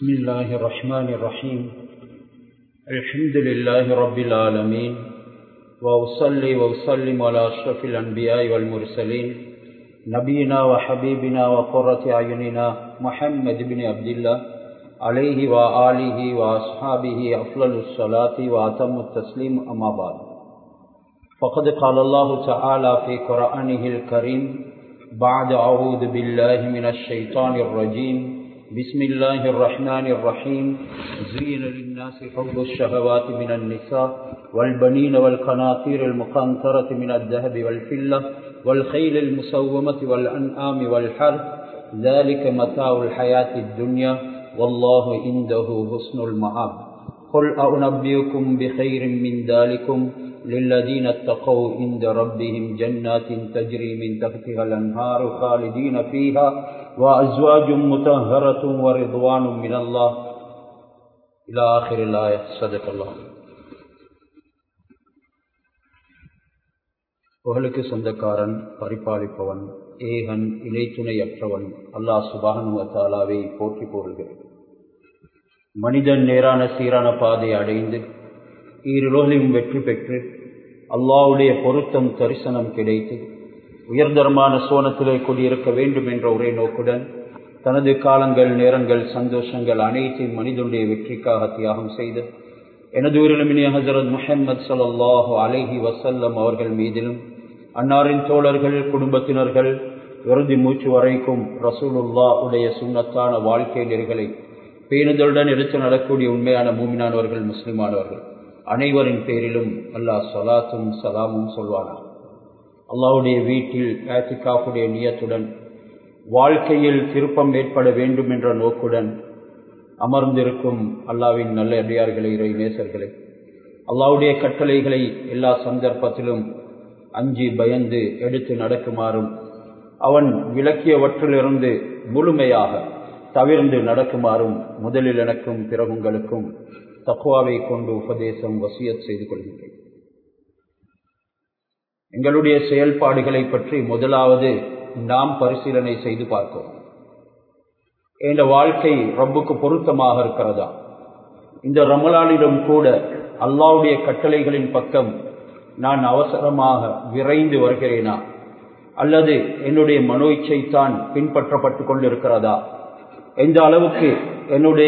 بسم الله الرحمن الرحيم الحمد لله رب العالمين وأصلي وأسلم على أشرف الأنبياء والمرسلين نبينا وحبيبنا وقرة أعيننا محمد بن عبد الله عليه وآله وأصحابه أفضل الصلاة وأتم التسليم أما بعد فقد قال الله تعالى في قرآنه الكريم بعد أعوذ بالله من الشيطان الرجيم بسم الله الرحمن الرحيم زين للناس حب الشهوات من النساء والبنين والقناطير المقنطرة من الذهب والفلة والخيل المسومة والأنعام والحرث ذلك متاع الحياة الدنيا والله عنده حسن المعاب قل أنبئكم بخير من ذلكم للذين اتقوا عند ربهم جنات تجري من تحتها الأنهار خالدين فيها وأزواج مطهرة ورضوان من الله إلى آخر الآية صدق الله புகழுக்கு சொந்தக்காரன் பரிபாலிப்பவன் ஏகன் இணைத்துணையற்றவன் அல்லாஹ் சுபானுவத்தாலாவை போற்றி போடுகிறேன் மனிதன் நேரான சீரான பாதையை அடைந்து ஈருலோகளையும் வெற்றி பெற்று அல்லாவுடைய பொருத்தம் தரிசனம் கிடைத்து உயர்தரமான சோனத்திலே குடியிருக்க வேண்டும் என்ற ஒரே நோக்குடன் தனது காலங்கள் நேரங்கள் சந்தோஷங்கள் அனைத்தையும் மனிதனுடைய வெற்றிக்காக தியாகம் செய்து எனது உயிரிழமினிய ஹசரத் முஹம்மது சல்லாஹூ அலஹி வசல்லம் அவர்கள் மீதிலும் அன்னாரின் தோழர்கள் குடும்பத்தினர்கள் இறுதி மூச்சு வரைக்கும் ரசூலுல்லா உடைய சுண்ணத்தான வாழ்க்கை நெறிகளை பேணுதலுடன் எடுத்து நடக்கூடிய உண்மையான மூமினானவர்கள் முஸ்லிமானவர்கள் அனைவரின் பேரிலும் அல்லாஹ் சலாத்தும் சலாமும் சொல்வானா அல்லாவுடைய வீட்டில் ஆத்திகாஃபுடைய நியத்துடன் வாழ்க்கையில் திருப்பம் ஏற்பட வேண்டும் என்ற நோக்குடன் அமர்ந்திருக்கும் அல்லாவின் நல்ல அடியார்களை இறை நேசர்களை அல்லாவுடைய கட்டளைகளை எல்லா சந்தர்ப்பத்திலும் அஞ்சி பயந்து எடுத்து நடக்குமாறும் அவன் விளக்கியவற்றிலிருந்து முழுமையாக தவிர்ந்து நடக்குமாறும் முதலில் எனக்கும் பிறகுங்களுக்கும் தக்குவாவை கொண்டு உபதேசம் வசியத் செய்து கொள்கின்றேன் எங்களுடைய செயல்பாடுகளை பற்றி முதலாவது நாம் பரிசீலனை செய்து பார்க்கிறோம் என்ற வாழ்க்கை ரப்புக்கு பொருத்தமாக இருக்கிறதா இந்த ரமலானிடம் கூட அல்லாவுடைய கட்டளைகளின் பக்கம் நான் அவசரமாக விரைந்து வருகிறேனா அல்லது என்னுடைய மனோ இச்சைத்தான் பின்பற்றப்பட்டு கொண்டிருக்கிறதா எந்த அளவுக்கு என்னுடைய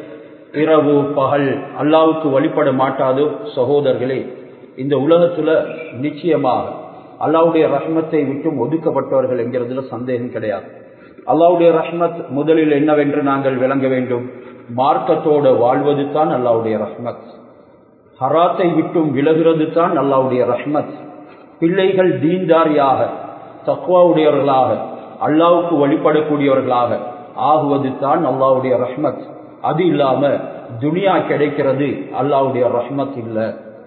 இரவு பகல் அல்லாவுக்கு வழிபட மாட்டாதோ சகோதரர்களே இந்த உலகத்துல நிச்சயமாக அல்லாவுடைய ரஹ்மத்தை விட்டும் ஒதுக்கப்பட்டவர்கள் என்கிறதுல சந்தேகம் கிடையாது அல்லாவுடைய ரஹ்மத் முதலில் என்னவென்று நாங்கள் விளங்க வேண்டும் மார்க்கத்தோடு வாழ்வது தான் அல்லாவுடைய ரஹ்மத் ஹராத்தை விட்டும் விலகிறது தான் அல்லாவுடைய ரஹ்மத் பிள்ளைகள் தீன்தாரியாக தக்குவாவுடையவர்களாக அல்லாவுக்கு வழிபடக்கூடியவர்களாக ஆகுவது தான் அல்லாவுடைய ரஹ்மத் அது இல்லாம துனியா கிடைக்கிறது அல்லாவுடைய ரஹ்மத் இல்ல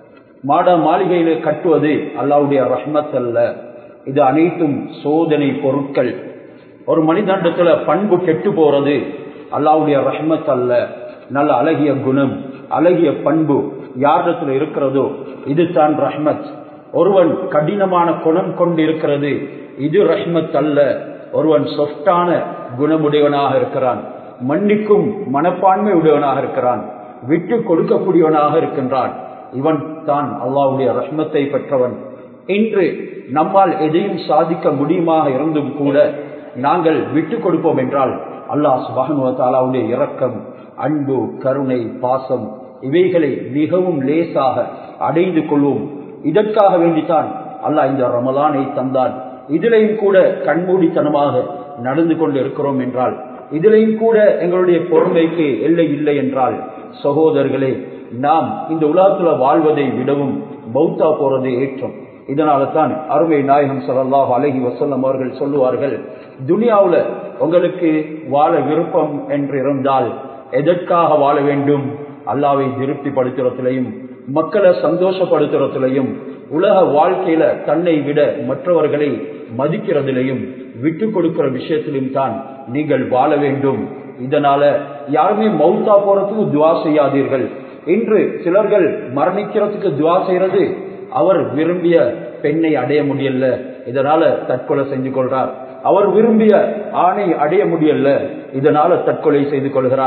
மாட மாளிகையில கட்டுவது அல்லாவுடைய ரஹ்மத் அல்ல இது அனைத்தும் சோதனை பொருட்கள் ஒரு மனிதண்டத்துல பண்பு கெட்டு போறது அல்லாவுடைய ரஹ்மத் அல்ல நல்ல அழகிய குணம் அழகிய பண்பு யாரிடத்துல இருக்கிறதோ இதுதான் ரஹ்மத் ஒருவன் கடினமான குணம் கொண்டு இருக்கிறது இது ரஹ்மத் அல்ல ஒருவன் சொஃப்டான குணமுடையவனாக இருக்கிறான் மன்னிக்கும் மனப்பான்மை உடையவனாக இருக்கிறான் விட்டு கொடுக்கக்கூடியவனாக இருக்கின்றான் இவன் தான் அல்லாவுடைய ரஹ்மத்தை பெற்றவன் இன்று நம்மால் எதையும் சாதிக்க முடியுமாக இருந்தும் கூட நாங்கள் விட்டு கொடுப்போம் என்றால் அல்லாஹ் சுபானுவத்தாலாவுடைய இரக்கம் அன்பு கருணை பாசம் இவைகளை மிகவும் லேசாக அடைந்து கொள்வோம் இதற்காக வேண்டித்தான் அல்லாஹ் இந்த ரமலானை தந்தான் இதிலையும் கூட கண்மூடித்தனமாக நடந்து கொண்டு இருக்கிறோம் என்றால் இதிலையும் கூட எங்களுடைய பொறுமைக்கு எல்லை இல்லை என்றால் சகோதரர்களே நாம் இந்த உலகத்துல வாழ்வதை விடவும் பௌத்தா போறது ஏற்றம் இதனால தான் அருமை நாயகம் சொல்லல்லாஹ் அலஹி வசல்லம் அவர்கள் சொல்லுவார்கள் துனியாவுல உங்களுக்கு வாழ விருப்பம் என்று இருந்தால் எதற்காக வாழ வேண்டும் அல்லாவை திருப்திப்படுத்துறதுலையும் மக்களை சந்தோஷப்படுத்துறதுலையும் உலக வாழ்க்கையில தன்னை விட மற்றவர்களை மதிக்கிறதிலையும் விட்டு கொடுக்கிற விஷயத்திலும் தான் நீங்கள் வாழ வேண்டும் இதனால யாருமே மௌத்தா போறதுக்கு துவா செய்யாதீர்கள் இன்று சிலர்கள் மரணிக்கிறதுக்கு துவா செய்யறது அவர் விரும்பிய பெண்ணை அடைய முடியல இதனால தற்கொலை செஞ்சு கொள்றார் அவர் விரும்பிய ஆணை அடைய முடியல இதனால தற்கொலை செய்து கொள்கிறார்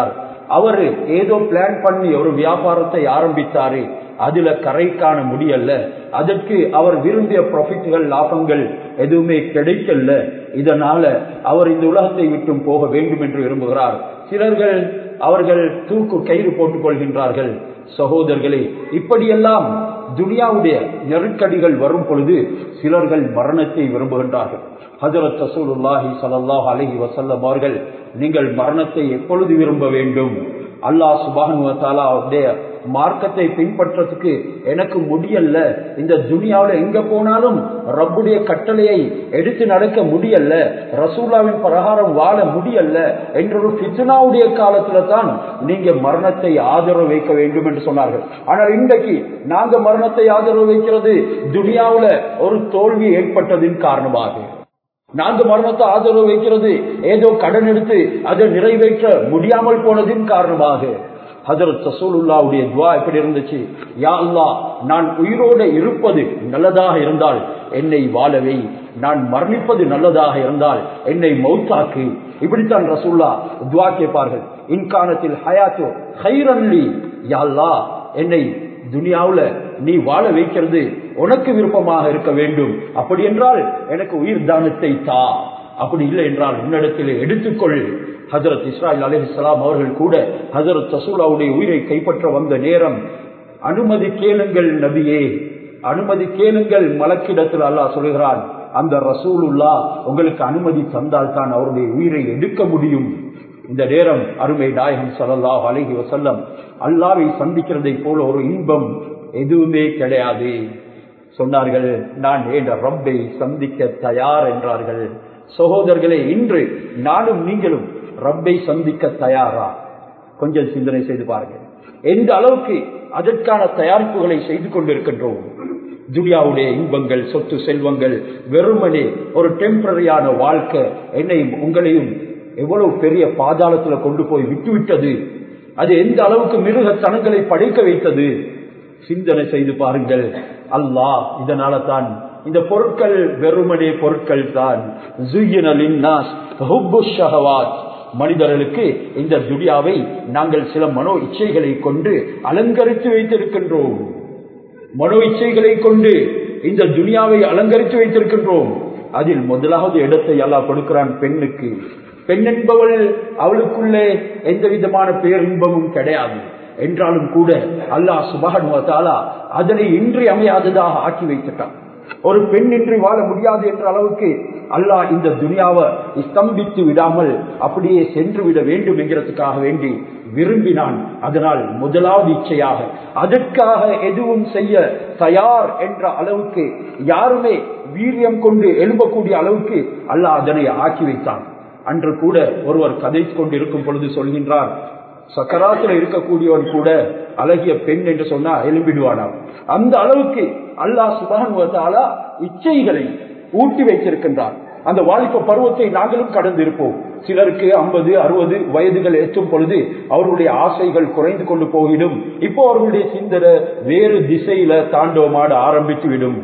அவரு ஏதோ பிளான் பண்ணி ஒரு வியாபாரத்தை ஆரம்பித்தாரு அதுல கரை காண முடியல அதற்கு அவர் விரும்பிய ப்ராஃபிட்கள் லாபங்கள் எதுவுமே கிடைக்கல இதனால அவர் இந்த உலகத்தை விட்டும் போக வேண்டும் என்று விரும்புகிறார் சிலர்கள் அவர்கள் தூக்கு கயிறு போட்டுக் கொள்கின்றார்கள் சகோதரர்களே இப்படியெல்லாம் துனியாவுடைய நெருக்கடிகள் வரும் பொழுது சிலர்கள் மரணத்தை விரும்புகின்றார்கள் ஹஜரத் ரசூலுல்லாஹி ஸல்லல்லாஹு அலைஹி வஸல்லம் அவர்கள் நீங்கள் மரணத்தை எப்பொழுது விரும்ப வேண்டும் அல்லாஹ் சுப்ஹானஹு வ தஆலாவுடைய மார்க்கத்தை பின்பற்றதுக்கு எனக்கு முடியல இந்த துனியாவில் எங்க போனாலும் ரப்புடைய கட்டளையை எடுத்து நடக்க முடியல ரசூலாவின் பிரகாரம் வாழ முடியல என்ற ஒரு பித்னாவுடைய காலத்துல தான் நீங்க மரணத்தை ஆதரவு வைக்க வேண்டும் என்று சொன்னார்கள் ஆனால் இன்றைக்கு நாங்க மரணத்தை ஆதரவு வைக்கிறது துனியாவுல ஒரு தோல்வி ஏற்பட்டதின் காரணமாக நாங்க மரணத்தை ஆதரவு வைக்கிறது ஏதோ கடன் எடுத்து அதை நிறைவேற்ற முடியாமல் போனதின் காரணமாக ஹதரத் ரசூலுல்லாவுடைய துவா எப்படி இருந்துச்சு யா அல்லா நான் உயிரோடு இருப்பது நல்லதாக இருந்தால் என்னை வாழவை நான் மரணிப்பது நல்லதாக இருந்தால் என்னை மௌத்தாக்கு இப்படித்தான் ரசூல்லா துவா கேட்பார்கள் இன்கானத்தில் ஹயாத்து ஹைரன்லி யா அல்லா என்னை துனியாவுல நீ வாழ வைக்கிறது உனக்கு விருப்பமாக இருக்க வேண்டும் அப்படி என்றால் எனக்கு உயிர் தானத்தை தா அப்படி இல்லை என்றால் உன்னிடத்தில் எடுத்துக்கொள் ஹசரத் இஸ்ராயில் அலிஹலாம் அவர்கள் கூட ஹசரத் சசூலாவுடைய உயிரை கைப்பற்ற வந்த நேரம் அனுமதி கேளுங்கள் நபியே அனுமதி கேளுங்கள் மலக்கிடத்தில் அல்லாஹ் சொல்கிறான் அந்த ரசூலுல்லா உங்களுக்கு அனுமதி தந்தால் தான் அவருடைய உயிரை எடுக்க முடியும் இந்த நேரம் அருமை நாயகம் சல்லாஹ் அலஹி வசல்லம் அல்லாவை சந்திக்கிறதை போல ஒரு இன்பம் எதுவுமே கிடையாது சொன்னார்கள் நான் ஏன் ரப்பை சந்திக்க தயார் என்றார்கள் சகோதரர்களே இன்று நானும் நீங்களும் ரப்பை சந்திக்க தயாரா கொஞ்சம் சிந்தனை செய்து பாருங்கள் எந்த அளவுக்கு அதற்கான தயாரிப்புகளை செய்து கொண்டிருக்கின்றோம் துனியாவுடைய இன்பங்கள் சொத்து செல்வங்கள் வெறுமனே ஒரு டெம்பரரியான வாழ்க்கை என்னையும் உங்களையும் எவ்வளவு பெரிய பாதாளத்துல கொண்டு போய் விட்டுவிட்டது அது எந்த அளவுக்கு மிருகத்தனங்களை படைக்க வைத்தது சிந்தனை செய்து பாருங்கள் அல்லாஹ் இதனால தான் இந்த பொருட்கள் வெறுமனே பொருட்கள் தான் மனிதர்களுக்கு இந்த துடியாவை நாங்கள் சில மனோ இச்சைகளை கொண்டு அலங்கரித்து வைத்திருக்கின்றோம் மனோ இச்சைகளை கொண்டு இந்த துனியாவை அலங்கரித்து வைத்திருக்கின்றோம் அதில் முதலாவது இடத்தை எல்லாம் கொடுக்கிறான் பெண்ணுக்கு பெண் என்பவள் அவளுக்குள்ளே எந்த விதமான பேரின்பமும் கிடையாது என்றாலும் கூட அல்லாஹ் சுபகன்வத்தாலா அதனை இன்றி அமையாததாக ஆக்கி வைத்துட்டான் ஒரு பெண் இன்றி வாழ முடியாது என்ற அளவுக்கு அல்லாஹ் இந்த துனியாவை ஸ்தம்பித்து விடாமல் அப்படியே சென்று விட வேண்டும் என்கிறதுக்காக வேண்டி விரும்பினான் அதனால் முதலாவது இச்சையாக அதற்காக எதுவும் செய்ய தயார் என்ற அளவுக்கு யாருமே வீரியம் கொண்டு எழும்பக்கூடிய அளவுக்கு அல்லாஹ் அதனை ஆக்கி வைத்தான் அன்று கூட ஒருவர் கதை கொண்டு இருக்கும் பொழுது சொல்கின்றார் சக்கராத்துல இருக்கக்கூடியவன் கூட அழகிய பெண் என்று சொன்னா எலும்பிடுவானாம் அந்த அளவுக்கு அல்லாஹ் சுபானுவத்தாலா இச்சைகளை ஊட்டி வைத்திருக்கின்றார் அந்த வாலிப பருவத்தை நாங்களும் கடந்து இருப்போம் சிலருக்கு ஐம்பது அறுபது வயதுகள் எட்டும் பொழுது அவர்களுடைய ஆசைகள் குறைந்து கொண்டு போகிடும் இப்போ அவர்களுடைய சிந்தனை வேறு திசையில தாண்டவமாட ஆரம்பித்து விடும்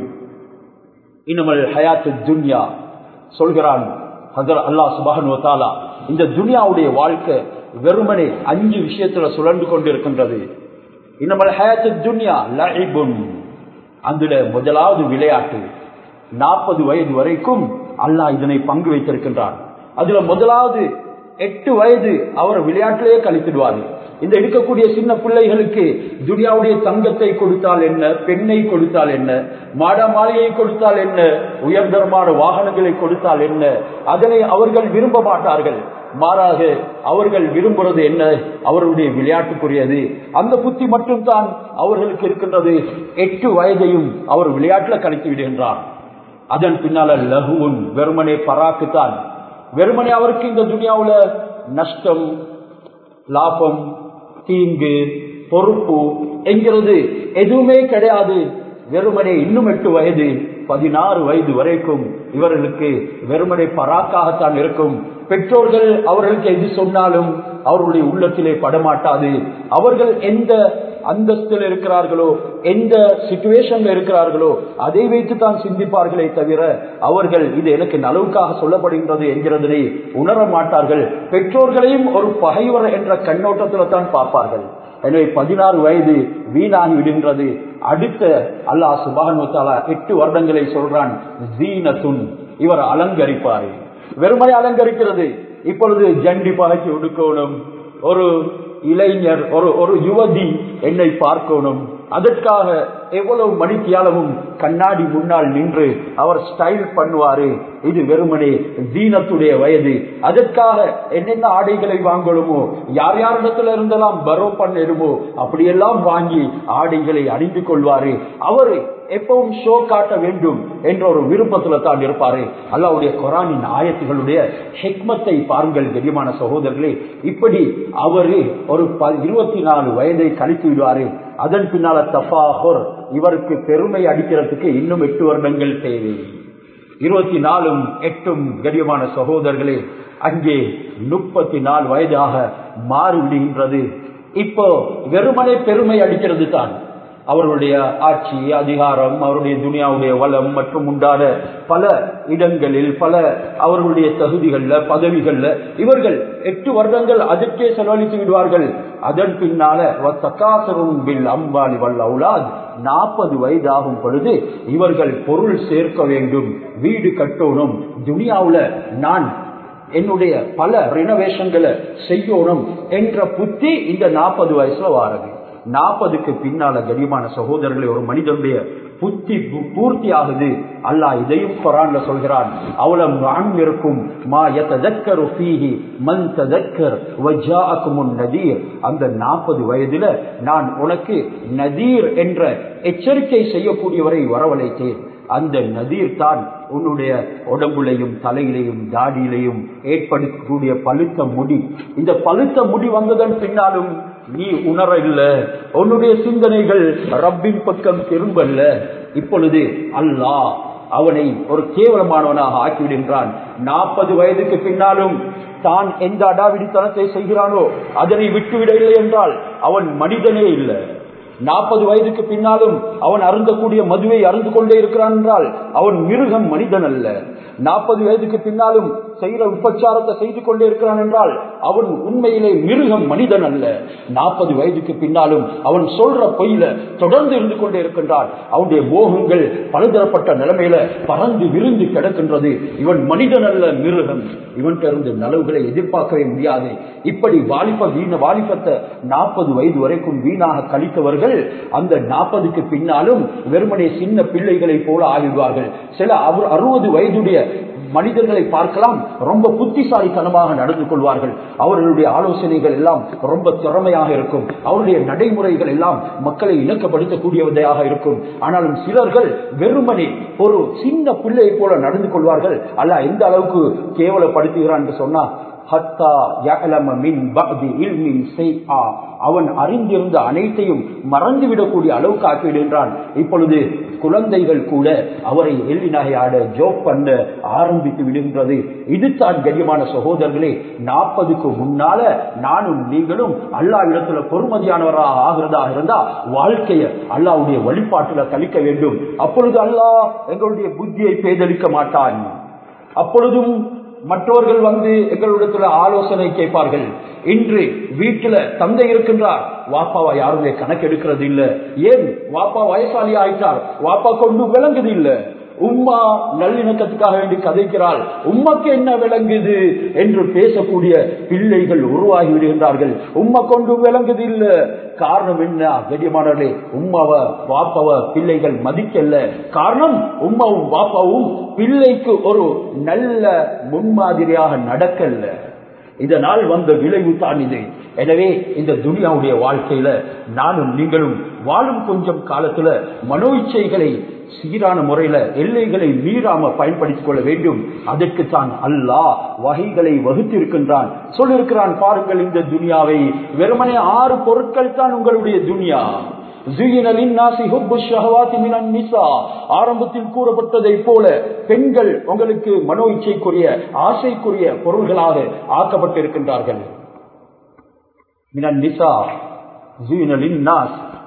இன்னமல் ஹயாத்து துன்யா சொல்கிறான் அல்லாஹ் சுபானுவத்தாலா இந்த துனியாவுடைய வாழ்க்கை வெறுமனே அஞ்சு விஷயத்துல சுழன்று கொண்டிருக்கின்றது இன்னமல் ஹயாத்து துன்யா லஹிபுன் அதுல முதலாவது விளையாட்டு நாற்பது வயது வரைக்கும் அல்லாஹ் இதனை பங்கு வைத்திருக்கின்றான் அதுல முதலாவது எட்டு வயது அவர் விளையாட்டிலேயே கழித்திடுவார் இந்த இருக்கக்கூடிய சின்ன பிள்ளைகளுக்கு துனியாவுடைய தங்கத்தை கொடுத்தால் என்ன பெண்ணை கொடுத்தால் என்ன மாட மாளிகையை கொடுத்தால் என்ன உயர்தரமான வாகனங்களை கொடுத்தால் என்ன அதனை அவர்கள் விரும்ப மாட்டார்கள் மாறாக அவர்கள் விரும்புறது என்ன அவர்களுடைய விளையாட்டுக்குரியது அந்த புத்தி மட்டும் தான் அவர்களுக்கு இருக்கின்றது எட்டு வயதையும் அவர் விளையாட்டுல கழித்து விடுகின்றார் அதன் பின்னால லகுவும் வெறுமனே பராக்கு தான் வெறுமனே அவருக்கு இந்த துனியாவுல நஷ்டம் லாபம் தீங்கு பொறுப்பு என்கிறது எதுவுமே கிடையாது வெறுமனே இன்னும் எட்டு வயது பதினாறு வயது வரைக்கும் இவர்களுக்கு வெறுமனை பராக்காகத்தான் இருக்கும் பெற்றோர்கள் அவர்களுக்கு எது சொன்னாலும் அவர்களுடைய உள்ளத்திலே படமாட்டாது அவர்கள் எந்த அந்தஸ்தில் இருக்கிறார்களோ எந்த சிச்சுவேஷன்ல இருக்கிறார்களோ அதை வைத்து தான் சிந்திப்பார்களே தவிர அவர்கள் இது எனக்கு நலவுக்காக சொல்லப்படுகின்றது என்கிறதனை உணர மாட்டார்கள் பெற்றோர்களையும் ஒரு பகைவர் என்ற கண்ணோட்டத்தில் தான் பார்ப்பார்கள் எனவே பதினாறு வயது வீணாகி விடுகின்றது அடுத்த அல்லாஹ் சுபானுத்தாலா எட்டு வருடங்களை சொல்றான் ஜீனத்துன் இவர் அலங்கரிப்பாரு வெறுமனை அலங்கரிக்கிறது இப்பொழுது ஜண்டி பாய்ச்சி உடுக்கணும் ஒரு இளைஞர் ஒரு ஒரு யுவதி என்னை பார்க்கணும் அதற்காக எவ்வளவு மணித்தியாலமும் கண்ணாடி முன்னால் நின்று அவர் ஸ்டைல் பண்ணுவாரு இது வெறுமனே ஜீனத்துடைய வயது அதற்காக என்னென்ன ஆடைகளை வாங்கணுமோ யார் யாரிடத்துல இருந்தெல்லாம் பரோ பண்ணிடுமோ அப்படியெல்லாம் வாங்கி ஆடைகளை அணிந்து கொள்வாரு அவரு எப்பவும் ஷோ காட்ட வேண்டும் என்ற ஒரு விருப்பத்துல தான் இருப்பாரு அல்லாவுடைய குரானின் ஆயத்துகளுடைய ஹெக்மத்தை பாருங்கள் கரியமான சகோதரர்களே இப்படி அவரு ஒரு இருபத்தி நாலு வயதை கழித்து விடுவாரு அதன் பின்னால தப்பாகோர் இவருக்கு பெருமை அடிக்கிறதுக்கு இன்னும் எட்டு வருடங்கள் தேவை இருபத்தி நாலும் எட்டும் கரியமான சகோதரர்களே அங்கே முப்பத்தி நாலு வயதாக மாறிவிடுகின்றது இப்போ வெறுமனை பெருமை அடிக்கிறது தான் அவர்களுடைய ஆட்சி அதிகாரம் அவருடைய துனியாவுடைய வளம் மற்றும் உண்டான பல இடங்களில் பல அவர்களுடைய தகுதிகள்ல பதவிகள்ல இவர்கள் எட்டு வருடங்கள் அதற்கே செலவழித்து விடுவார்கள் அதன் பின்னால அம்பாலி வல்லவுலாத் நாற்பது வயதாகும் பொழுது இவர்கள் பொருள் சேர்க்க வேண்டும் வீடு கட்டணும் துனியாவுல நான் என்னுடைய பல ரினோவேஷன்களை செய்யணும் என்ற புத்தி இந்த நாற்பது வயசுல வாரது நாற்பதுக்கு பின்னால கனிமான சகோதரர்களை ஒரு மனிதனுடைய புத்தி பூர்த்தி ஆகுது அல்லாஹ் இதையும் குரான்ல சொல்கிறான் அவலம் நான் இருக்கும் மா எத்ததக்கரு ஃபீஹி மன் ததக்கர் வஜாஅக்குமுன் நதீர் அந்த நாற்பது வயதுல நான் உனக்கு நதீர் என்ற எச்சரிக்கை செய்யக்கூடியவரை வரவழைத்தேன் அந்த நதீர் தான் உன்னுடைய உடம்புலையும் தலையிலையும் தாடியிலையும் ஏற்படுத்தக்கூடிய பழுத்த முடி இந்த பழுத்த முடி வந்ததன் பின்னாலும் நீ உணர இல்ல உன்னுடைய சிந்தனைகள் ரப்பின் பக்கம் திரும்பல்ல இப்பொழுது அல்லாஹ் அவனை ஒரு கேவலமானவனாக ஆக்கிவிடுகின்றான் நாற்பது வயதுக்கு பின்னாலும் தான் எந்த அடாவிடித்தனத்தை செய்கிறானோ அதனை விட்டுவிடவில்லை என்றால் அவன் மனிதனே இல்லை நாற்பது வயதுக்கு பின்னாலும் அவன் அருந்தக்கூடிய மதுவை அருந்து கொண்டே இருக்கிறான் என்றால் அவன் மிருகம் மனிதன் அல்ல நாற்பது வயதுக்கு பின்னாலும் செய்கிற உபச்சாரத்தை செய்து கொண்டே இருக்கிறான் என்றால் அவன் உண்மையிலே மிருகம் மனிதன் அல்ல நாற்பது வயதுக்கு பின்னாலும் அவன் சொல்ற பொய்யில தொடர்ந்து இருந்து கொண்டே இருக்கின்றான் அவனுடைய மோகங்கள் பலதரப்பட்ட நிலைமையில பறந்து விருந்து கிடக்கின்றது இவன் மனிதன் அல்ல மிருகம் இவன் இருந்து நலவுகளை எதிர்பார்க்கவே முடியாது இப்படி வாலிப வீண வாலிபத்தை நாற்பது வயது வரைக்கும் வீணாக கழித்தவர்கள் அந்த நாற்பதுக்கு பின்னாலும் வெறுமனே சின்ன பிள்ளைகளை போல ஆகிடுவார்கள் சில அவர் அறுபது வயதுடைய மனிதர்களை பார்க்கலாம் ரொம்ப புத்திசாலித்தனமாக நடந்து கொள்வார்கள் அவர்களுடைய ஆலோசனைகள் எல்லாம் ரொம்ப திறமையாக இருக்கும் அவருடைய நடைமுறைகள் எல்லாம் மக்களை இணக்கப்படுத்தக்கூடியதாக இருக்கும் ஆனாலும் சிலர்கள் வெறுமனே ஒரு சின்ன பிள்ளையை போல நடந்து கொள்வார்கள் அல்ல எந்த அளவுக்கு கேவலப்படுத்துகிறான் என்று சொன்னா அவன் அறிந்திருந்த அனைத்தையும் மறந்துவிடக்கூடிய அளவுக்கு ஆக்கிவிடுகின்றான் இப்பொழுது குழந்தைகள் கூட அவரை எள்ளி நகையாட ஜோக் பண்ண ஆரம்பித்து விடுகின்றது இதுதான் கண்ணியமான சகோதரர்களே நாற்பதுக்கு முன்னால நானும் நீங்களும் அல்லா இடத்துல பொறுமதியானவராக ஆகிறதா இருந்தா வாழ்க்கைய அல்லாவுடைய வழிபாட்டுல கழிக்க வேண்டும் அப்பொழுது அல்லாஹ் எங்களுடைய புத்தியை பேதளிக்க மாட்டான் அப்பொழுதும் மற்றவர்கள் வந்து எங்களிடத்துல ஆலோசனை கேட்பார்கள் இன்று வீட்டுல தந்தை இருக்கின்றார் வாப்பாவா யாருமே கணக்கு எடுக்கிறது இல்ல ஏன் வாப்பா வயசாளி ஆயிட்டார் வாப்பா கொண்டு விளங்குது இல்ல உம்மா நல்லிணக்கத்துக்காக வேண்டி கதைக்கிறாள் உம்மக்கு என்ன விளங்குது என்று பேசக்கூடிய பிள்ளைகள் உருவாகி விடுகின்றார்கள் உம்மா கொண்டு விளங்குது இல்ல காரணம் என்ன கடியமானவர்களே உம்மாவ வாப்பாவ பிள்ளைகள் மதிக்கல காரணம் உம்மாவும் வாப்பாவும் பிள்ளைக்கு ஒரு நல்ல முன்மாதிரியாக நடக்கல இதனால் வந்த விளைவு தான் இது எனவே இந்த துனியாவுடைய வாழ்க்கையில நானும் நீங்களும் வாழும் கொஞ்சம் காலத்துல மனோ இச்சைகளை சீரான முறையில எல்லைகளை மீறாம பயன்படுத்திக் கொள்ள வேண்டும் அதற்கு தான் அல்லாஹ் வகைகளை வகுத்திருக்கின்றான் சொல்லிருக்கிறான் பாருங்கள் இந்த துனியாவை வெறுமனே ஆறு பொருட்கள் தான் உங்களுடைய துனியா ஆரம்பத்தில் கூறப்பட்டதை போல பெண்கள் உங்களுக்கு மனோ இச்சைக்குரிய ஆசைக்குரிய பொருள்களாக ஆக்கப்பட்டிருக்கின்றார்கள்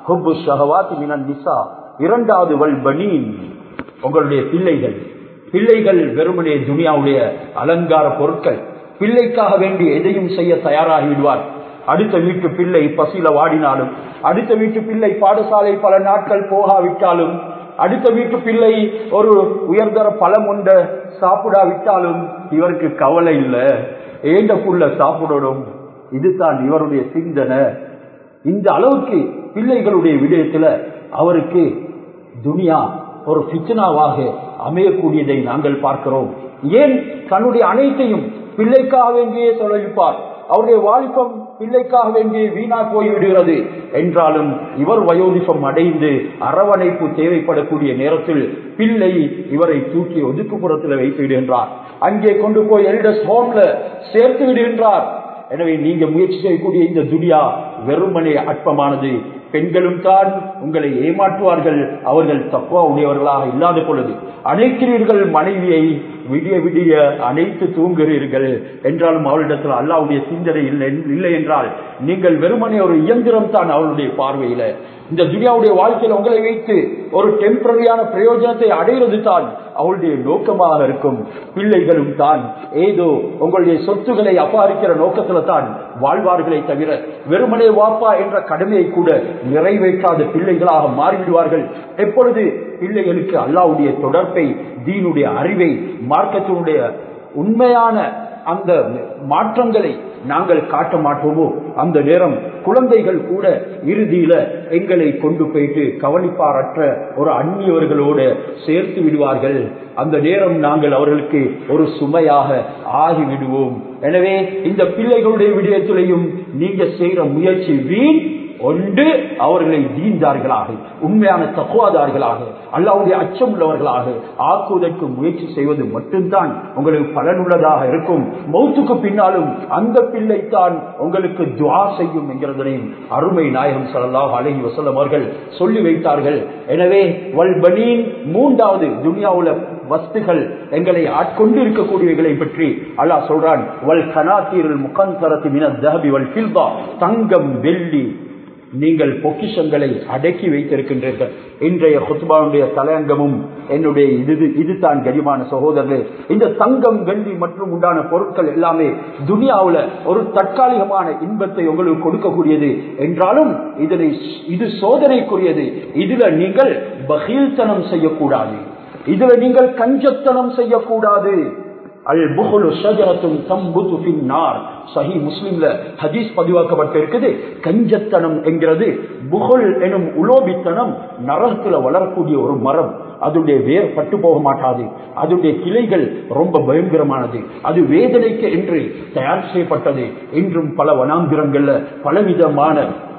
ஹுப்பு ஷஹவாத் மினன் நிசா இரண்டாவது வல் பனீன் உங்களுடைய பிள்ளைகள் பிள்ளைகள் வெறுமனே துனியாவுடைய அலங்கார பொருட்கள் பிள்ளைக்காக வேண்டி எதையும் செய்ய தயாராகி விடுவார் அடுத்த வீட்டு பிள்ளை பசியில வாடினாலும் அடுத்த வீட்டு பிள்ளை பாடசாலை பல நாட்கள் போகாவிட்டாலும் அடுத்த வீட்டு பிள்ளை ஒரு உயர்தர பழம் உண்ட சாப்பிடாவிட்டாலும் இவருக்கு கவலை இல்லை ஏண்ட புள்ள சாப்பிடணும் இதுதான் இவருடைய சிந்தனை இந்த அளவுக்கு பிள்ளைகளுடைய விடயத்துல அவருக்கு துனியா ஒரு பிச்சனாவாக அமையக்கூடியதை நாங்கள் பார்க்கிறோம் ஏன் தன்னுடைய அனைத்தையும் பிள்ளைக்காக வேண்டியே செலவிப்பார் அவருடைய வாலிபம் பிள்ளைக்காக வேண்டிய வீணா போய்விடுகிறது என்றாலும் இவர் வயோதிபம் அடைந்து அரவணைப்பு தேவைப்படக்கூடிய நேரத்தில் பிள்ளை இவரை தூக்கி ஒதுக்குப்புறத்தில் வைத்து விடுகின்றார் அங்கே கொண்டு போய் எல்டஸ் ஹோம்ல சேர்த்து விடுகின்றார் எனவே நீங்க முயற்சி செய்யக்கூடிய இந்த துனியா வெறுமனே அற்பமானது பெண்களும் தான் உங்களை ஏமாற்றுவார்கள் அவர்கள் தப்பா உடையவர்களாக இல்லாத பொழுது அணைக்கிறீர்கள் மனைவியை விடிய விடிய அனைத்து தூங்குகிறீர்கள் என்றாலும் அவளிடத்தில் அல்லாவுடைய சிந்தனை இல்லை இல்லை என்றால் நீங்கள் வெறுமனே ஒரு இயந்திரம் தான் அவளுடைய பார்வையில இந்த துனியாவுடைய வாழ்க்கையில் உங்களை வைத்து ஒரு டெம்பரரியான பிரயோஜனத்தை அடைகிறது தான் அவளுடைய நோக்கமாக இருக்கும் பிள்ளைகளும் தான் ஏதோ உங்களுடைய சொத்துக்களை அபாரிக்கிற நோக்கத்துல தான் வாழ்வார்களே தவிர வெறுமனே வாப்பா என்ற கடமையை கூட நிறைவேற்றாத பிள்ளைகளாக மாறிவிடுவார்கள் எப்பொழுது பிள்ளைகளுக்கு அல்லாவுடைய தொடர்பை தீனுடைய அறிவை மார்க்கத்தினுடைய உண்மையான அந்த மாற்றங்களை நாங்கள் காட்ட மாட்டோமோ அந்த நேரம் குழந்தைகள் கூட இறுதியில எங்களை கொண்டு போயிட்டு கவனிப்பாரற்ற ஒரு அந்நியவர்களோடு சேர்த்து விடுவார்கள் அந்த நேரம் நாங்கள் அவர்களுக்கு ஒரு சுமையாக ஆகிவிடுவோம் எனவே இந்த பிள்ளைகளுடைய விடயத்திலையும் நீங்க செய்யற முயற்சி வீண் ஒன்று அவர்களை தீந்தார்களாக உண்மையான தகுவாதார்களாக அல்லாவுடைய அச்சம் உள்ளவர்களாக ஆக்குவதற்கு முயற்சி செய்வது மட்டும்தான் உங்களுக்கு பலனுள்ளதாக இருக்கும் மௌத்துக்கு பின்னாலும் அந்த பிள்ளைத்தான் உங்களுக்கு துவா செய்யும் என்கிறதனை அருமை நாயகம் சல்லாஹ் அலஹி வசல்லம் அவர்கள் சொல்லி வைத்தார்கள் எனவே வல்பனீன் மூன்றாவது துனியாவுல வஸ்துகள் எங்களை ஆட்கொண்டு இருக்கக்கூடியவைகளை பற்றி அல்லாஹ் சொல்றான் வல் கனாத்தீரில் முகந்தரத்து மின தஹபி வல் பில்பா தங்கம் வெள்ளி நீங்கள் பொக்கிஷங்களை அடக்கி வைத்திருக்கின்றீர்கள் இன்றைய குத்பாவுடைய தலையங்கமும் என்னுடைய இது இதுதான் கரிமான சகோதரர்களே இந்த தங்கம் வெள்ளி மற்றும் உண்டான பொருட்கள் எல்லாமே துனியாவுல ஒரு தற்காலிகமான இன்பத்தை உங்களுக்கு கொடுக்கக்கூடியது என்றாலும் இதனை இது சோதனைக்குரியது இதுல நீங்கள் பகீல்தனம் செய்யக்கூடாது இதுல நீங்கள் கஞ்சத்தனம் செய்யக்கூடாது அல் புகுலு ஷஜரத்தும் தம்புத்து பின்னார் சஹி முஸ்லிம்ல ஹதீஸ் பதிவாக்கப்பட்டிருக்குது கஞ்சத்தனம் என்கிறது புகுல் எனும் உலோபித்தனம் நரகத்துல வளரக்கூடிய ஒரு மரம் அதனுடைய வேர் பட்டு போக மாட்டாது அதனுடைய கிளைகள் ரொம்ப பயங்கரமானது அது வேதனைக்கு என்று தயார் செய்யப்பட்டது இன்றும் பல வனாந்திரங்கள்ல பலவிதமான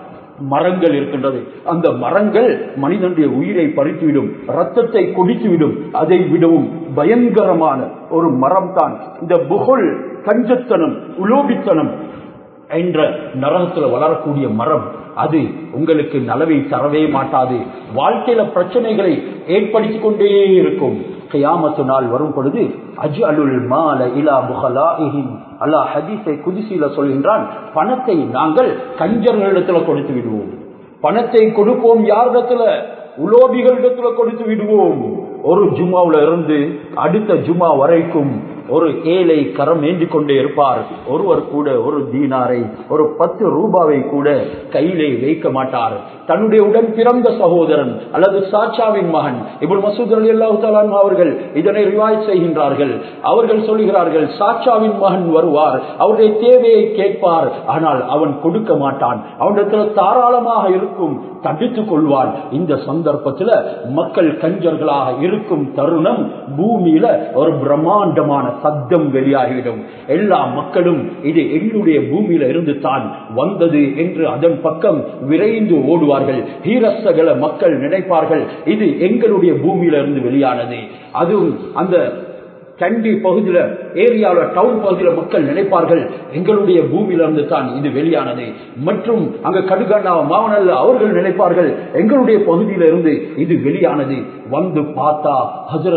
மரங்கள் இருக்கின்றது அந்த மரங்கள் மனிதனுடைய உயிரை பறித்துவிடும் ரத்தத்தை குடித்துவிடும் அதை விடவும் பயங்கரமான ஒரு மரம் தான் இந்த புகழ் கஞ்சத்தனம் உலோபித்தனம் என்ற நரகத்துல வளரக்கூடிய மரம் அது உங்களுக்கு நலவை தரவே மாட்டாது வாழ்க்கையில பிரச்சனைகளை ஏற்படுத்திக் கொண்டே இருக்கும் கியாமத்து நாள் வரும் பொழுது அஜ் அலுல் மால இலா புகலாஹின் அல்லாஹ் ஹதீஸை குதிசியில சொல்கின்றான் பணத்தை நாங்கள் கஞ்சர்களிடத்துல கொடுத்து விடுவோம் பணத்தை கொடுப்போம் யாரிடத்துல உலோபிகளிடத்துல கொடுத்து விடுவோம் ஒரு ஜுமாவுல இருந்து அடுத்த ஜுமா வரைக்கும் ஒரு ஏழை கரம் ஏந்தி கொண்டே இருப்பார் ஒருவர் கூட ஒரு தீனாரை ஒரு பத்து ரூபாவை கூட கையிலே வைக்க மாட்டார் தன்னுடைய உடன் பிறந்த சகோதரன் அல்லது சாச்சாவின் மகன் இப்படி மசூத் அலி அல்லாஹு அவர்கள் இதனை ரிவாய் செய்கின்றார்கள் அவர்கள் சொல்கிறார்கள் சாச்சாவின் மகன் வருவார் அவருடைய தேவையை கேட்பார் ஆனால் அவன் கொடுக்க மாட்டான் அவனிடத்துல தாராளமாக இருக்கும் தடுத்துக் கொள்வான் இந்த சந்தர்ப்பத்தில் மக்கள் கஞ்சர்களாக இருக்கும் தருணம் பூமியில ஒரு பிரம்மாண்டமான சத்தம் வெளியாகிவிடும் எல்லா மக்களும் இது என்னுடைய பூமியில இருந்து தான் வந்தது என்று அதன் பக்கம் விரைந்து ஓடுவார்கள் ஹீரசகல மக்கள் நினைப்பார்கள் இது எங்களுடைய பூமியில இருந்து வெளியானது அதுவும் அந்த கண்டி பகுதியில ஏரியாவில் டவுன் பகுதியில மக்கள் நினைப்பார்கள் எங்களுடைய பூமியிலிருந்து தான் இது வெளியானது மற்றும் அங்க கடுகாண்டா மாவனல்ல அவர்கள் நினைப்பார்கள் எங்களுடைய பகுதியில இருந்து இது வெளியானது வந்து பார்த்தா ஹசரத்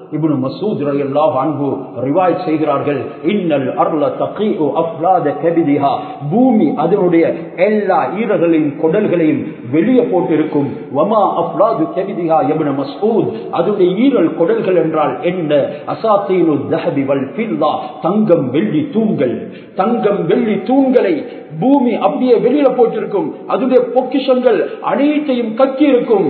இப்னு மசூத் ரலியல்லாஹு அன்ஹு ரிவாயத் செய்கிறார்கள் இன்னல் அர்ல தகீஉ அஃப்லாத கபிதிஹா பூமி அதனுடைய எல்லா ஈரகளின் குடல்களையும் வெளியே போட்டிருக்கும் வமா அஃப்லாது கபிதிஹா இப்னு மஸ்ஊத் அதனுடைய ஈரல் குடல்கள் என்றால் என்ன அசாத்தீனு தஹபி வல் ஃபில்லா தங்கம் வெள்ளி தூண்கள் தங்கம் வெள்ளி தூண்களை பூமி அப்படியே வெளியில போட்டிருக்கும் அதனுடைய பொக்கிஷங்கள் அனைத்தையும் கக்கி இருக்கும்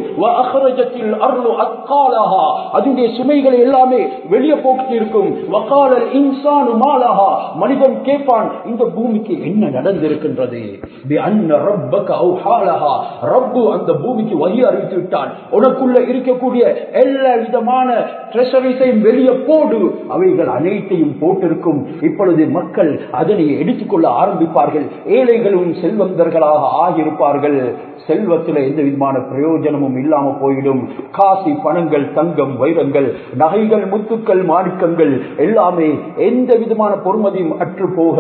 அதனுடைய சுமைகளை எல்லாமே வெளியே போட்டு இருக்கும் வக்காலல் இன்சானு மாலஹா மனிதன் கேட்பான் இந்த பூமிக்கு என்ன நடந்திருக்கின்றது ரப்பு அந்த பூமிக்கு வழி அறிவித்து விட்டான் உனக்குள்ள இருக்கக்கூடிய எல்லா விதமான ட்ரெஷரிஸையும் வெளியே போடு அவைகள் அனைத்தையும் போட்டிருக்கும் இப்பொழுது மக்கள் அதனை எடுத்துக்கொள்ள ஆரம்பிப்பார்கள் ஏழைகளும் செல்வந்தர்களாக ஆகியிருப்பார்கள் செல்வத்தில் எந்த விதமான பிரயோஜனமும் இல்லாம போயிடும் காசி பணங்கள் தங்கம் வைரங்கள் நகைகள் முத்துக்கள் மாணிக்கங்கள் எல்லாமே எந்த விதமான பொறுமதியும் அற்று போக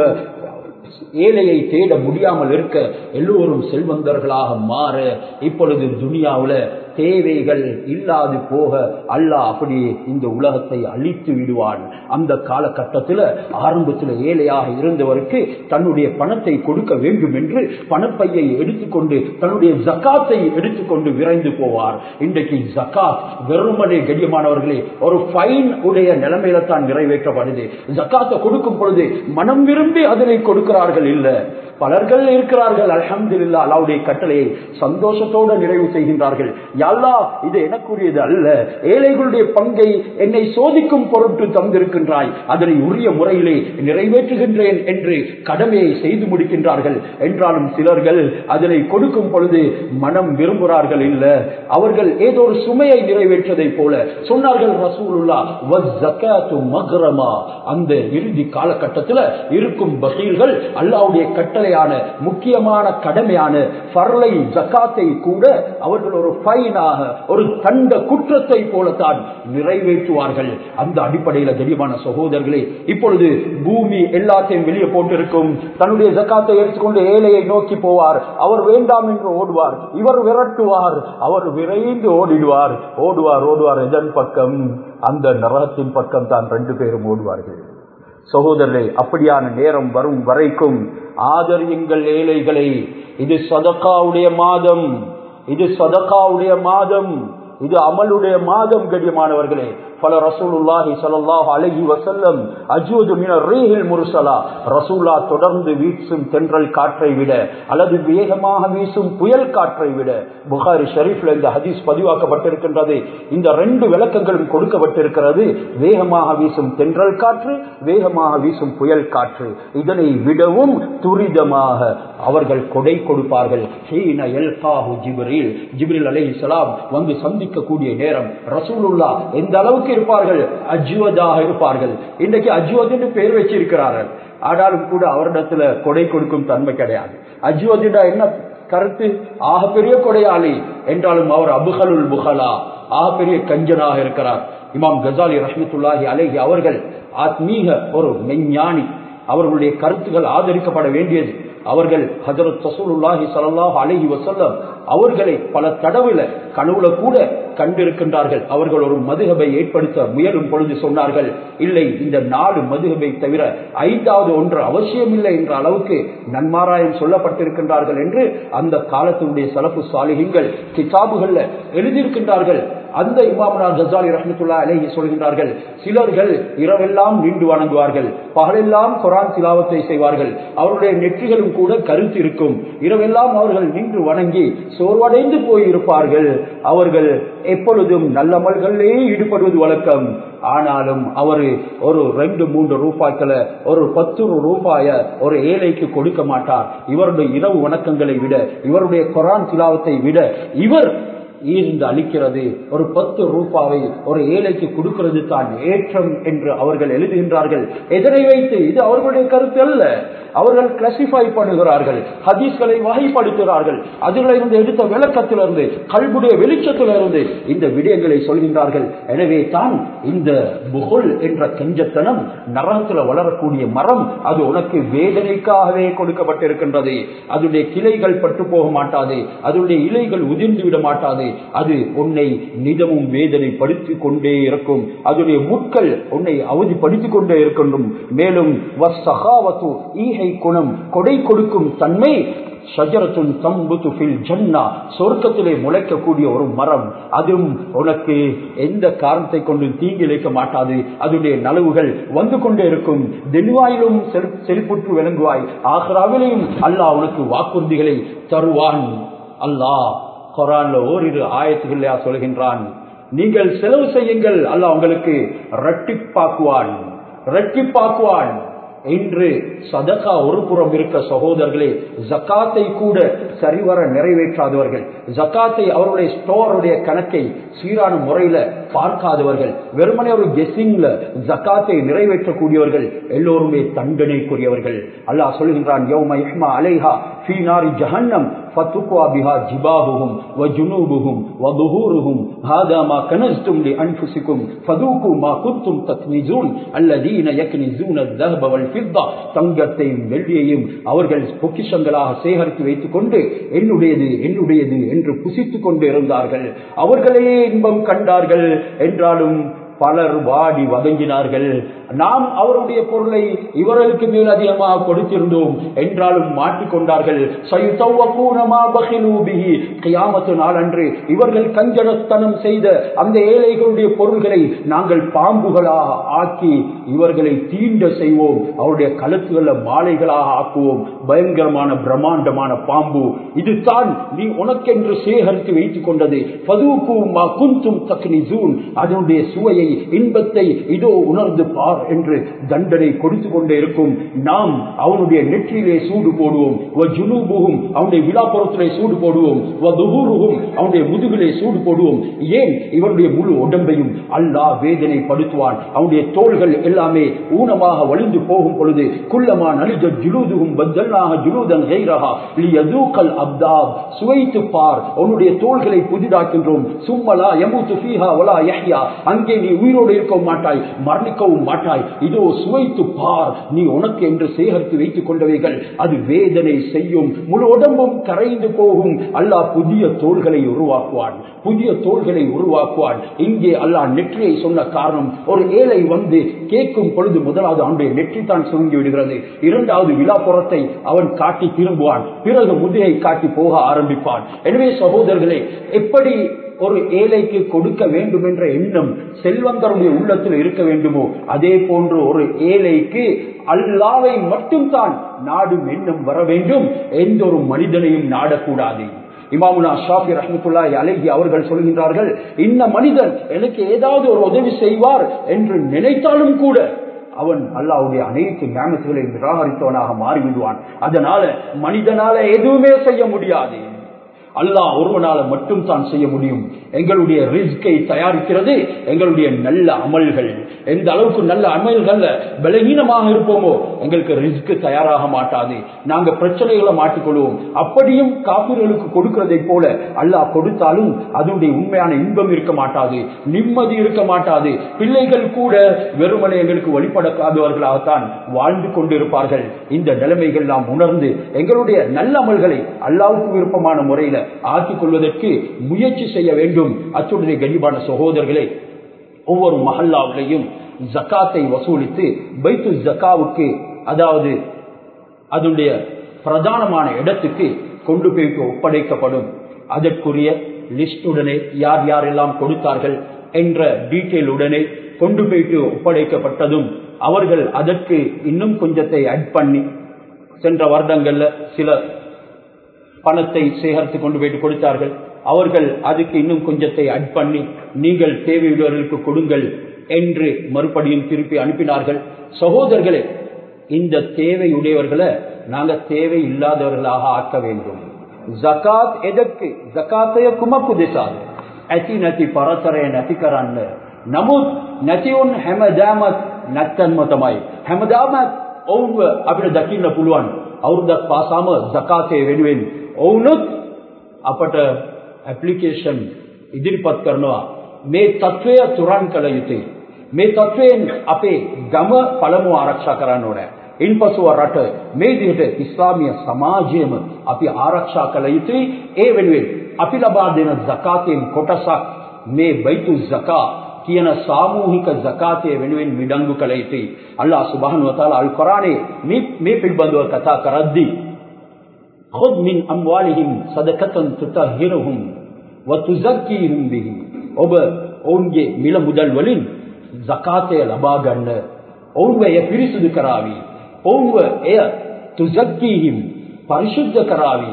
ஏழையை தேட முடியாமல் இருக்க எல்லோரும் செல்வந்தர்களாக மாற இப்பொழுது துனியாவுல தேவைகள் இல்லாது போக அல்லாஹ் அப்படியே இந்த உலகத்தை அழித்து விடுவான் அந்த காலகட்டத்தில் ஆரம்பத்தில் ஏழையாக இருந்தவருக்கு தன்னுடைய பணத்தை கொடுக்க வேண்டும் என்று பணப்பையை எடுத்துக்கொண்டு தன்னுடைய ஜக்காத்தை எடுத்துக்கொண்டு விரைந்து போவார் இன்றைக்கு ஜக்காத் வெறுமனே கடியமானவர்களே ஒரு ஃபைன் உடைய நிலைமையில தான் நிறைவேற்றப்படுது ஜக்காத்தை கொடுக்கும் பொழுது மனம் விரும்பி அதனை கொடுக்கிறார்கள் இல்ல பலர்கள் இருக்கிறார்கள் அலமதுல்லா அல்லாவுடைய கட்டளையை சந்தோஷத்தோடு நிறைவு செய்கின்றார்கள் யாழ்லா இது எனக்குரியது அல்ல ஏழைகளுடைய பங்கை என்னை சோதிக்கும் பொருட்டு தந்திருக்கின்றாய் அதனை உரிய முறையிலே நிறைவேற்றுகின்றேன் என்று கடமையை செய்து முடிக்கின்றார்கள் என்றாலும் சிலர்கள் அதனை கொடுக்கும் பொழுது மனம் விரும்புகிறார்கள் இல்ல அவர்கள் ஏதோ ஒரு சுமையை நிறைவேற்றதை போல சொன்னார்கள் ரசூலுல்லா மக்ரமா அந்த இறுதி காலகட்டத்தில் இருக்கும் பகீல்கள் அல்லாவுடைய கட்டளையான முக்கியமான கடமையான பர்லை ஜக்காத்தை கூட அவர்கள் ஒரு ஃபைனாக ஒரு தண்ட குற்றத்தை போலத்தான் நிறைவேற்றுவார்கள் அந்த அடிப்படையில் கடிமான சகோதரர்களே இப்பொழுது பூமி எல்லாத்தையும் வெளியே போட்டிருக்கும் தன்னுடைய ஜக்காத்தை எடுத்துக்கொண்டு ஏழையை நோக்கி போவார் அவர் வேண்டாம் என்று ஓடுவார் இவர் விரட்டுவார் அவர் விரைந்து ஓடிடுவார் ஓடுவார் ஓடுவார் எதன் பக்கம் அந்த நரகத்தின் பக்கம் தான் ரெண்டு பேரும் ஓடுவார்கள் சகோதரர்களே அப்படியான நேரம் வரும் வரைக்கும் ஆதரியுங்கள் ஏழைகளை இது சதக்காவுடைய மாதம் இது சதக்காவுடைய மாதம் இது அமலுடைய மாதம் கடியமானவர்களே பல ரசூலுல்லாஹி ஸல்லல்லாஹு அலைஹி வஸல்லம் அஜூது மின ரீஹில் முர்சலா ரசூலா தொடர்ந்து வீசும் தென்றல் காற்றை விட அல்லது வேகமாக வீசும் புயல் காற்றை விட புகாரி ஷரீஃப்ல இந்த ஹதீஸ் பதிவாக்கப்பட்டிருக்கின்றது இந்த ரெண்டு விளக்கங்களும் கொடுக்கப்பட்டிருக்கிறது வேகமாக வீசும் தென்றல் காற்று வேகமாக வீசும் புயல் காற்று இதனை விடவும் துரிதமாக அவர்கள் கொடை கொடுப்பார்கள் ஹீன எல்காஹு ஜிப்ரீல் ஜிப்ரில் அலைஹிஸ்ஸலாம் வந்து சந்திக்கக்கூடிய நேரம் ரசூலுல்லா எந்த அளவுக்கு இருப்பார்கள் அஜ்வதாக இருப்பார்கள் இன்றைக்கு அஜ்வத் என்று பெயர் வச்சிருக்கிறார்கள் ஆனாலும் கூட அவரிடத்துல கொடை கொடுக்கும் தன்மை கிடையாது அஜ்வதிடா என்ன கருத்து ஆகப்பெரிய கொடையாளி என்றாலும் அவர் அபுகலுல் புகலா ஆகப்பெரிய கஞ்சனாக இருக்கிறார் இமாம் கசாலி ரஹ்மத்துல்லாஹி அலேஹி அவர்கள் ஆத்மீக ஒரு மெஞ்ஞானி அவர்களுடைய கருத்துகள் ஆதரிக்கப்பட வேண்டியது அவர்கள் ஹஜரத் சசூலுல்லாஹி சல்லாஹ் அலஹி வசல்லம் அவர்களை பல தடவுல கனவுல கூட கண்டிருக்கின்றார்கள் அவர்கள் ஒரு மதுகபை ஏற்படுத்த முயலும் பொழுது சொன்னார்கள் இல்லை இந்த நாலு மதுகபை தவிர ஐந்தாவது ஒன்று அவசியமில்லை என்ற அளவுக்கு நன்மாராயம் சொல்லப்பட்டிருக்கின்றார்கள் என்று அந்த காலத்தினுடைய சலப்பு சாலிகங்கள் கிதாபுகள்ல எழுதியிருக்கின்றார்கள் அந்த இமாமனா கசாலி ரஹமத்துல்லா அலேஹி சொல்கின்றார்கள் சிலர்கள் இரவெல்லாம் நின்று வணங்குவார்கள் பகலெல்லாம் குரான் சிலாவத்தை செய்வார்கள் அவருடைய நெற்றிகளும் கூட கருத்து இருக்கும் இரவெல்லாம் அவர்கள் நின்று வணங்கி சோர்வடைந்து போயிருப்பார்கள் அவர்கள் எப்பொழுதும் நல்லமல்களிலே ஈடுபடுவது வழக்கம் ஆனாலும் அவரு ஒரு ரெண்டு மூன்று ரூபாய்க்கள ஒரு பத்து ரூபாய ஒரு ஏழைக்கு கொடுக்க மாட்டார் இவருடைய இரவு வணக்கங்களை விட இவருடைய குரான் சிலாவத்தை விட இவர் ஈர்ந்து அளிக்கிறது ஒரு பத்து ரூபாவை ஒரு ஏழைக்கு கொடுக்கிறது தான் ஏற்றம் என்று அவர்கள் எழுதுகின்றார்கள் எதனை வைத்து இது அவர்களுடைய கருத்து அல்ல அவர்கள் கிளாசிஃபை பண்ணுகிறார்கள் ஹதீஸ்களை வகைப்படுத்துகிறார்கள் அதில் இருந்து எடுத்த விளக்கத்திலிருந்து கல்புடைய வெளிச்சத்திலிருந்து இந்த விடயங்களை சொல்கின்றார்கள் எனவே தான் இந்த புகழ் என்ற கெஞ்சத்தனம் நரகத்தில் வளரக்கூடிய மரம் அது உனக்கு வேதனைக்காகவே கொடுக்கப்பட்டிருக்கின்றது அதனுடைய கிளைகள் பட்டு போக மாட்டாது அதனுடைய இலைகள் உதிர்ந்து விட மாட்டாது அது உன்னை நிதமும் வேதனைப்படுத்தி கொண்டே இருக்கும் அதனுடைய முட்கள் உன்னை அவதிப்படுத்திக் கொண்டே இருக்கின்றும் மேலும் வஸ்ஸகாவத்து ஈகை குணம் கொடை கொடுக்கும் தன்மை ஷஜரத்துன் தம்புத்து ஃபில் ஜன்னா சொர்க்கத்திலே முளைக்கக்கூடிய ஒரு மரம் அதுவும் உனக்கு எந்த காரணத்தை கொண்டு தீங்கி இழைக்க மாட்டாது அதனுடைய நலவுகள் வந்து கொண்டே இருக்கும் தெளிவாயிலும் செழிப்புற்று விளங்குவாய் ஆக்ராவிலையும் அல்லாஹ் உனக்கு வாக்குறுதிகளை தருவான் அல்லாஹ் குரான்ல ஓரிரு ஆயத்துகளா சொல்கின்றான் நீங்கள் செலவு செய்யுங்கள் அல்லாஹ் உங்களுக்கு ரட்டிப்பாக்குவான் ரட்டிப்பாக்குவான் என்று சதகா ஒரு புறம் இருக்க சகோதரர்களே ஜக்காத்தை கூட சரிவர நிறைவேற்றாதவர்கள் ஜக்காத்தை அவருடைய ஸ்டோருடைய கணக்கை சீரான முறையில பார்க்காதவர்கள் வெறுமனே ஒரு கெஸிங்ல ஜக்காத்தை நிறைவேற்றக்கூடியவர்கள் எல்லோருமே தண்டனைக்குரியவர்கள் அல்லாஹ் சொல்கின்றான் யௌம இஹ்மா அலைஹா ஃபீ நாரி ஜஹன்னம் ஃபத்துக்வா பிஹா ஜிபாஹுஹும் வ ஜுனூபுஹும் வ துஹூருஹும் ஹாதா மா கனஸ்தும் லி அன்ஃபுசிக்கும் ஃபதூகு மா குன்தும் தக்னிசூன் அல்லதீன யக்னிசூன الذهب والفضة தங்கத்தையும் வெள்ளியையும் அவர்கள் பொக்கிஷங்களாக சேகரித்து வைத்துக் கொண்டு என்னுடையது என்னுடையது என்று புசித்துக் கொண்டு இருந்தார்கள் அவர்களே இன்பம் கண்டார்கள் என்றாலும் பலர் வாடி வதங்கினார்கள் நாம் அவருடைய பொருளை இவர்களுக்கு மேல் அதிகமாக கொடுத்திருந்தோம் என்றாலும் மாட்டிக்கொண்டார்கள் கியாமத்து நாளன்று இவர்கள் கஞ்சனத்தனம் செய்த அந்த ஏழைகளுடைய பொருள்களை நாங்கள் பாம்புகளாக ஆக்கி இவர்களை தீண்ட செய்வோம் அவருடைய கழுத்துகள மாலைகளாக ஆக்குவோம் பயங்கரமான பிரம்மாண்டமான பாம்பு இதுதான் நீ உனக்கென்று சேகரித்து வைத்துக் கொண்டது குந்தும் தக்னி ஜூன் அதனுடைய சுவையை இன்பத்தை இதோ உணர்ந்து பார் என்று தண்டனை கொடுத்து கொண்டே இருக்கும் நாம் அவனுடைய நெற்றியிலே சூடு போடுவோம் அவனுடைய விழாப்புறத்திலே சூடு போடுவோம் அவனுடைய முதுகிலே சூடு போடுவோம் ஏன் இவனுடைய முழு உடம்பையும் அல்லாஹ் வேதனைப்படுத்துவான் அவனுடைய தோள்கள் எல்லாமே ஊனமாக வலிந்து போகும் பொழுது குள்ளமா நலிஜ ஜுலூதுகும் பத்தல்லாக ஜுலூதன் கைரஹா லியதூக்கல் அப்தாப் சுவைத்து பார் உன்னுடைய தோள்களை புதிதாக்கின்றோம் சும்மலா யமுத்து ஃபீஹா வலா யஹ்யா அங்கே நீ உயிரோடு இருக்க மாட்டாய் மரணிக்கவும் மாட்டாய் இதோ சுவைத்து பார் நீ உனக்கு என்று சேகரித்து வைத்துக் கொண்டவைகள் அது வேதனை செய்யும் முழு உடம்பும் கரைந்து போகும் அல்லாஹ் புதிய தோள்களை உருவாக்குவான் புதிய தோள்களை உருவாக்குவான் இங்கே அல்லாஹ் நெற்றியை சொன்ன காரணம் ஒரு ஏழை வந்து கேட்கும் பொழுது முதலாவது அவனுடைய நெற்றி தான் சுருங்கி விடுகிறது இரண்டாவது விழாப்புறத்தை அவன் காட்டி திரும்புவான் பிறகு முதுகை காட்டி போக ஆரம்பிப்பான் எனவே சகோதரர்களே எப்படி ஒரு ஏழைக்கு கொடுக்க வேண்டும் என்ற எண்ணம் செல்வந்தருடைய உள்ளத்தில் இருக்க வேண்டுமோ அதே போன்று ஒரு ஏழைக்கு அல்லாவை மட்டும்தான் நாடும் எண்ணம் வர வேண்டும் எந்த ஒரு மனிதனையும் நாடக்கூடாது இமாமுனா ஷாஃபி ரஹமத்துல்லாஹி அலைஹி அவர்கள் சொல்கின்றார்கள் இந்த மனிதன் எனக்கு ஏதாவது ஒரு உதவி செய்வார் என்று நினைத்தாலும் கூட அவன் அல்லாவுடைய அனைத்து ஞானத்துகளை நிராகரித்தவனாக மாறிவிடுவான் அதனால மனிதனால எதுவுமே செய்ய முடியாது அல்லாஹ் ஒருவனால மட்டும் தான் செய்ய முடியும் எங்களுடைய ரிஸ்கை தயாரிக்கிறது எங்களுடைய நல்ல அமல்கள் எந்த அளவுக்கு நல்ல அமல்கள் பலகீனமாக இருப்போமோ எங்களுக்கு ரிஸ்க் தயாராக மாட்டாது நாங்க பிரச்சனைகளை மாட்டிக்கொள்வோம் அப்படியும் காப்பீர்களுக்கு கொடுக்கிறதை போல அல்லாஹ் கொடுத்தாலும் அதனுடைய உண்மையான இன்பம் இருக்க மாட்டாது நிம்மதி இருக்க மாட்டாது பிள்ளைகள் கூட வெறுமனை எங்களுக்கு வழிபடாதவர்களாகத்தான் வாழ்ந்து கொண்டிருப்பார்கள் இந்த நிலைமைகள் நாம் உணர்ந்து எங்களுடைய நல்ல அமல்களை அல்லாவுக்கு விருப்பமான முறையில ஆக்கிக் கொள்வதற்கு முயற்சி செய்ய வேண்டும் அத்துடைய கனிபான சகோதரர்களே ஒவ்வொரு மஹல்லாவிலையும் ஜக்காத்தை வசூலித்து பைத்து ஜக்காவுக்கு அதாவது அதனுடைய பிரதானமான இடத்துக்கு கொண்டு போய் ஒப்படைக்கப்படும் அதற்குரிய லிஸ்டுடனே யார் யாரெல்லாம் கொடுத்தார்கள் என்ற டீட்டெயில் உடனே கொண்டு போயிட்டு ஒப்படைக்கப்பட்டதும் அவர்கள் அதற்கு இன்னும் கொஞ்சத்தை அட் பண்ணி சென்ற வருடங்கள்ல சில பணத்தை சேகரித்து கொண்டு போயிட்டு கொடுத்தார்கள் அவர்கள் அதுக்கு இன்னும் கொஞ்சத்தை அட் பண்ணி நீங்கள் தேவையுள்ளவர்களுக்கு கொடுங்கள் என்று மறுபடியும் திருப்பி அனுப்பினார்கள் சகோதரர்களே இந்த தேவையுடையவர்களை நாங்க தேவை இல்லாதவர்களாக ஆக்க வேண்டும் ஜகாத் எதற்கு ஜகாத்தைய குமக்கு திசாது ඇති නැති පරතරය නැති කරන්න. නමුත් නැතිවුන් හැමදාමත් නැත්තන්ම තමයි. හැමදාමත් ඔවුන්ව අපිට දකින්න පුළුවන්. අවුරුද්දක් පාසාම ජකාතය වෙනුවෙන් ඔවුනුත් අපට ඇප්ලිකේෂන් ඉදිරිපත් කරනවා. මේ තත්ත්වය තුරන් කළ යුතුයි. මේ තත්ත්වයෙන් අපේ ගම පළමුව ආරක්ෂා කරන්න ඕනේ. ඉන්පසුව රට මේ විදිහට ඉස්ලාමීය සමාජයම අපි ආරක්ෂා කළ යුතුයි. ඒ වෙනුවෙන් අපි ලබා දෙන සකාතයෙන් කොටසක් මේ බයිතු සකා කියන සාමූහික සකාතය වෙනුවෙන් මිඩංගු කළ යුතුයි. අල්ලාහ් සුබ්හානහු වතාලා අල් කුරානයේ මේ මේ පිළිබඳව කතා කරද්දී خذ من أموالهم صدقة تطهرهم وتزكيهم به ඔබ ඔවුන්ගේ මිල මුදල් වලින් සකාතය ලබා ගන්න ඔවුන්ව එය පිරිසුදු කරાવી ඔවුන්ව එය තුසක්කීහිම් පරිශුද්ධ කරાવી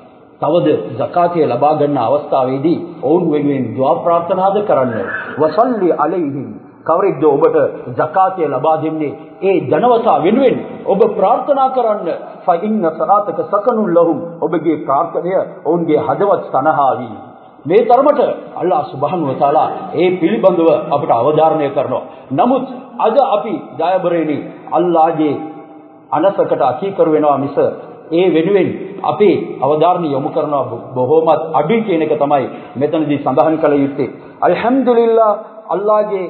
තවද සකාතය ලබා ගන්න අවස්ථාවේදී ඔවුන් වෙනුවෙන් දුආ ප්‍රාර්ථනාද කරන්න වසල්ලි අලයිහිම් කවරෙක්ද ඔබට සකාතය ලබා දෙන්නේ ඒ ධනවතා වෙනුවෙන් ඔබ ප්‍රාර්ථනා කරන්න ෆඉන්න සලාතක සකනුල් ලහුම් ඔබගේ ප්‍රාර්ථනය ඔවුන්ගේ හදවත් සනහාවි මේ තරමට අල්ලාහ් සුබ්හානහු වතාලා ඒ පිළිබඳව අපට අවධාරණය කරනවා නමුත් අද අපි ජයබරේනි අල්ලාහගේ අනසකට අකීකරු වෙනවා මිස ඒ වෙනුවෙන් අපේ අවධාරණය යොමු කරනවා බොහෝමත් අඩුයි කියන එක තමයි මෙතනදී සඳහන් කළ යුත්තේ අල්හම්දුලිල්ලා අල්ලාහගේ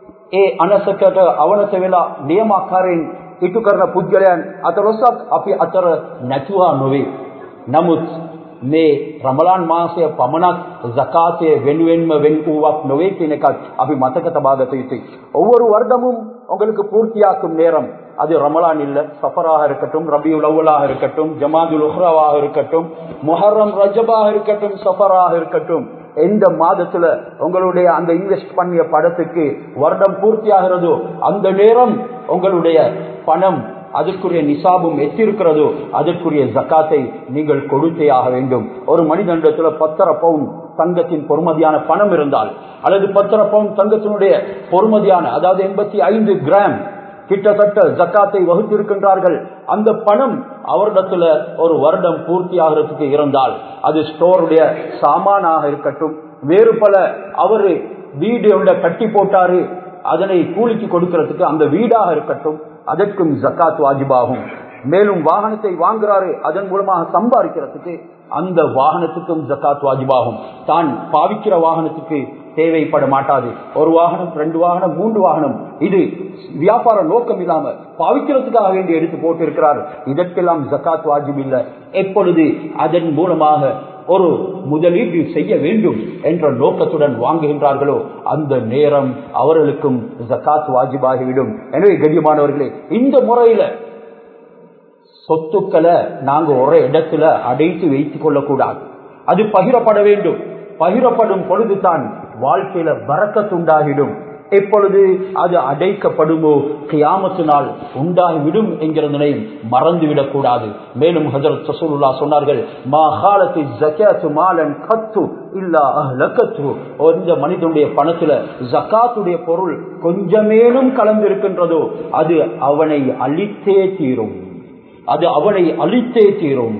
ඒ අනසකට අවනත වෙලා නියමාකාරයෙන් ඉටු කරන පුද්ගලයන් අතරොස්සක් අපි අතර නැතුවා නොවේ. නමුත් මේ රමලාන් මාසය පමණක් ஜகாத்தே வெண்வெண்ம வெண் பூவாக் நோவே கிணக்கால் அப்படி மத்தக்க தபாகத்தை யுத்தி ஒவ்வொரு வருடமும் உங்களுக்கு பூர்த்தியாக்கும் நேரம் அது ரமலான் இல்ல சஃபராக இருக்கட்டும் ரபியுல் அவ்வலாக இருக்கட்டும் ஜமாதுல் உஹ்ராவாக இருக்கட்டும் முஹர்ரம் ரஜபாக இருக்கட்டும் சஃபராக இருக்கட்டும் எந்த மாதத்துல உங்களுடைய அந்த இன்வெஸ்ட் பண்ணிய படத்துக்கு வருடம் பூர்த்தியாகிறதோ அந்த நேரம் உங்களுடைய பணம் அதற்குரிய நிசாபும் எத்திருக்கிறதோ அதற்குரிய ஜக்காத்தை நீங்கள் கொடுத்தே ஆக வேண்டும் ஒரு மனிதனிடத்துல பத்தரை பவுன் தங்கத்தின் பொறுமதியான பணம் இருந்தால் அல்லது பத்தரை பவுன் தங்கத்தினுடைய பொறுமதியான அதாவது எண்பத்தி ஐந்து கிராம் கிட்டத்தட்ட ஜக்காத்தை வகுத்திருக்கின்றார்கள் அந்த பணம் அவரிடத்துல ஒரு வருடம் பூர்த்தி ஆகிறதுக்கு இருந்தால் அது ஸ்டோருடைய சாமானாக இருக்கட்டும் வேறு பல அவரு வீடு ஒன்றை கட்டி போட்டாரு அதனை கூலிக்கு கொடுக்கிறதுக்கு அந்த வீடாக இருக்கட்டும் அதற்கும் ஜக்காத் வாஜிபாகும் மேலும் வாகனத்தை வாங்குறாரு அதன் மூலமாக சம்பாதிக்கிறதுக்கு அந்த வாகனத்துக்கும் ஜக்காத் வாஜிபாகும் தான் பாவிக்கிற வாகனத்துக்கு தேவைப்பட மாட்டாது ஒரு வாகனம் ரெண்டு வாகனம் மூன்று வாகனம் இது வியாபார நோக்கம் இல்லாம பாவிக்கிறதுக்காக வேண்டி எடுத்து போட்டு இருக்கிறார் இதற்கெல்லாம் ஜக்காத் வாஜிப் இல்லை எப்பொழுது அதன் மூலமாக ஒரு முதலீடு செய்ய வேண்டும் என்ற நோக்கத்துடன் வாங்குகின்றார்களோ அந்த நேரம் அவர்களுக்கும் ஜக்காத் வாஜிபாகிவிடும் எனவே கண்ணியமானவர்களே இந்த முறையில சொத்துக்களை நாங்க ஒரே இடத்துல அடைத்து வைத்துக் கொள்ளக்கூடாது அது பகிரப்பட வேண்டும் பகிரப்படும் பொழுதுதான் வாழ்க்கையில வரக்கத்துண்டாகிடும் எப்பொழுது அது அடைக்கப்படுமோ கியாமத்து நாள் உண்டாகிவிடும் என்கிறதனை மறந்துவிடக் கூடாது மேலும் ஹசரத் சசூலுல்லா சொன்னார்கள் மா காலத்து ஜக்காத்து மாலன் கத்து இல்லா அஹ்லகத்து இந்த மனிதனுடைய பணத்துல ஜக்காத்துடைய பொருள் கொஞ்சமேனும் கலந்திருக்கின்றதோ அது அவனை அழித்தே தீரும் அது அவனை அழித்தே தீரும்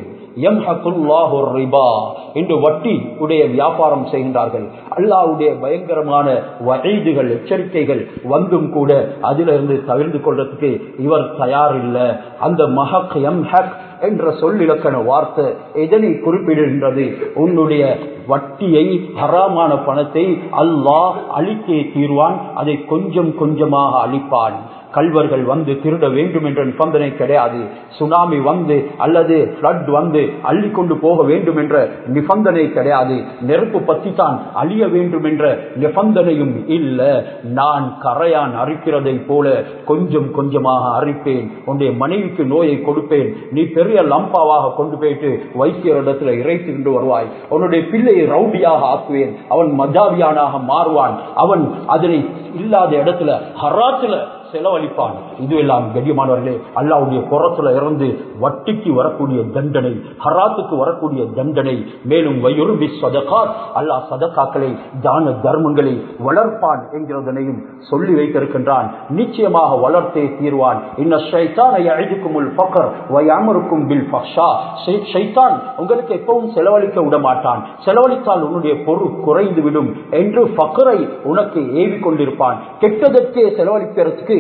என்று வட்டி உடைய வியாபாரம் செய்கின்றார்கள் அல்லாவுடைய பயங்கரமான வகைதுகள் எச்சரிக்கைகள் வந்தும் கூட அதிலிருந்து தவிர்த்து கொள்றதுக்கு இவர் தயார் இல்லை அந்த மஹக் எம் ஹக் என்ற சொல்லிலக்கண வார்த்தை எதனை குறிப்பிடுகின்றது உன்னுடைய வட்டியை ஹராமான பணத்தை அல்லாஹ் அழித்தே தீர்வான் அதை கொஞ்சம் கொஞ்சமாக அழிப்பான் கல்வர்கள் வந்து திருட வேண்டும் என்ற நிபந்தனை கிடையாது சுனாமி வந்து அல்லது பிளட் வந்து அள்ளி கொண்டு போக வேண்டும் என்ற நிபந்தனை கிடையாது நெருப்பு பத்தி தான் அழிய வேண்டும் என்ற நிபந்தனையும் இல்ல நான் கரையான் அரிக்கிறதை போல கொஞ்சம் கொஞ்சமாக அரிப்பேன் உன்னுடைய மனைவிக்கு நோயை கொடுப்பேன் நீ பெரிய லம்பாவாக கொண்டு போயிட்டு வைத்தியர் இடத்துல இறைத்து கொண்டு வருவாய் உன்னுடைய பிள்ளையை ரவுடியாக ஆக்குவேன் அவன் மஜாவியானாக மாறுவான் அவன் அதனை இல்லாத இடத்துல ஹராத்துல செலவழிப்பான் இது எல்லாம் கண்ணியமானவர்களே அல்லாவுடைய புறத்துல இருந்து வட்டிக்கு வரக்கூடிய தண்டனை ஹராத்துக்கு வரக்கூடிய தண்டனை மேலும் வயுருபி சதகாத் அல்லா சதகாக்களை தான தர்மங்களை வளர்ப்பான் என்கிறதனையும் சொல்லி வைத்திருக்கின்றான் நிச்சயமாக வளர்த்தே தீர்வான் இன்ன ஷைத்தானை அழிதுக்குமுள் பக்கர் வயாமருக்கும் பில் பக்ஷா ஷைத்தான் உங்களுக்கு எப்பவும் செலவழிக்க விட மாட்டான் செலவழித்தால் உன்னுடைய பொருள் குறைந்து விடும் என்று பக்கரை உனக்கு ஏவி கொண்டிருப்பான் கெட்டதற்கே செலவழிப்பதற்கு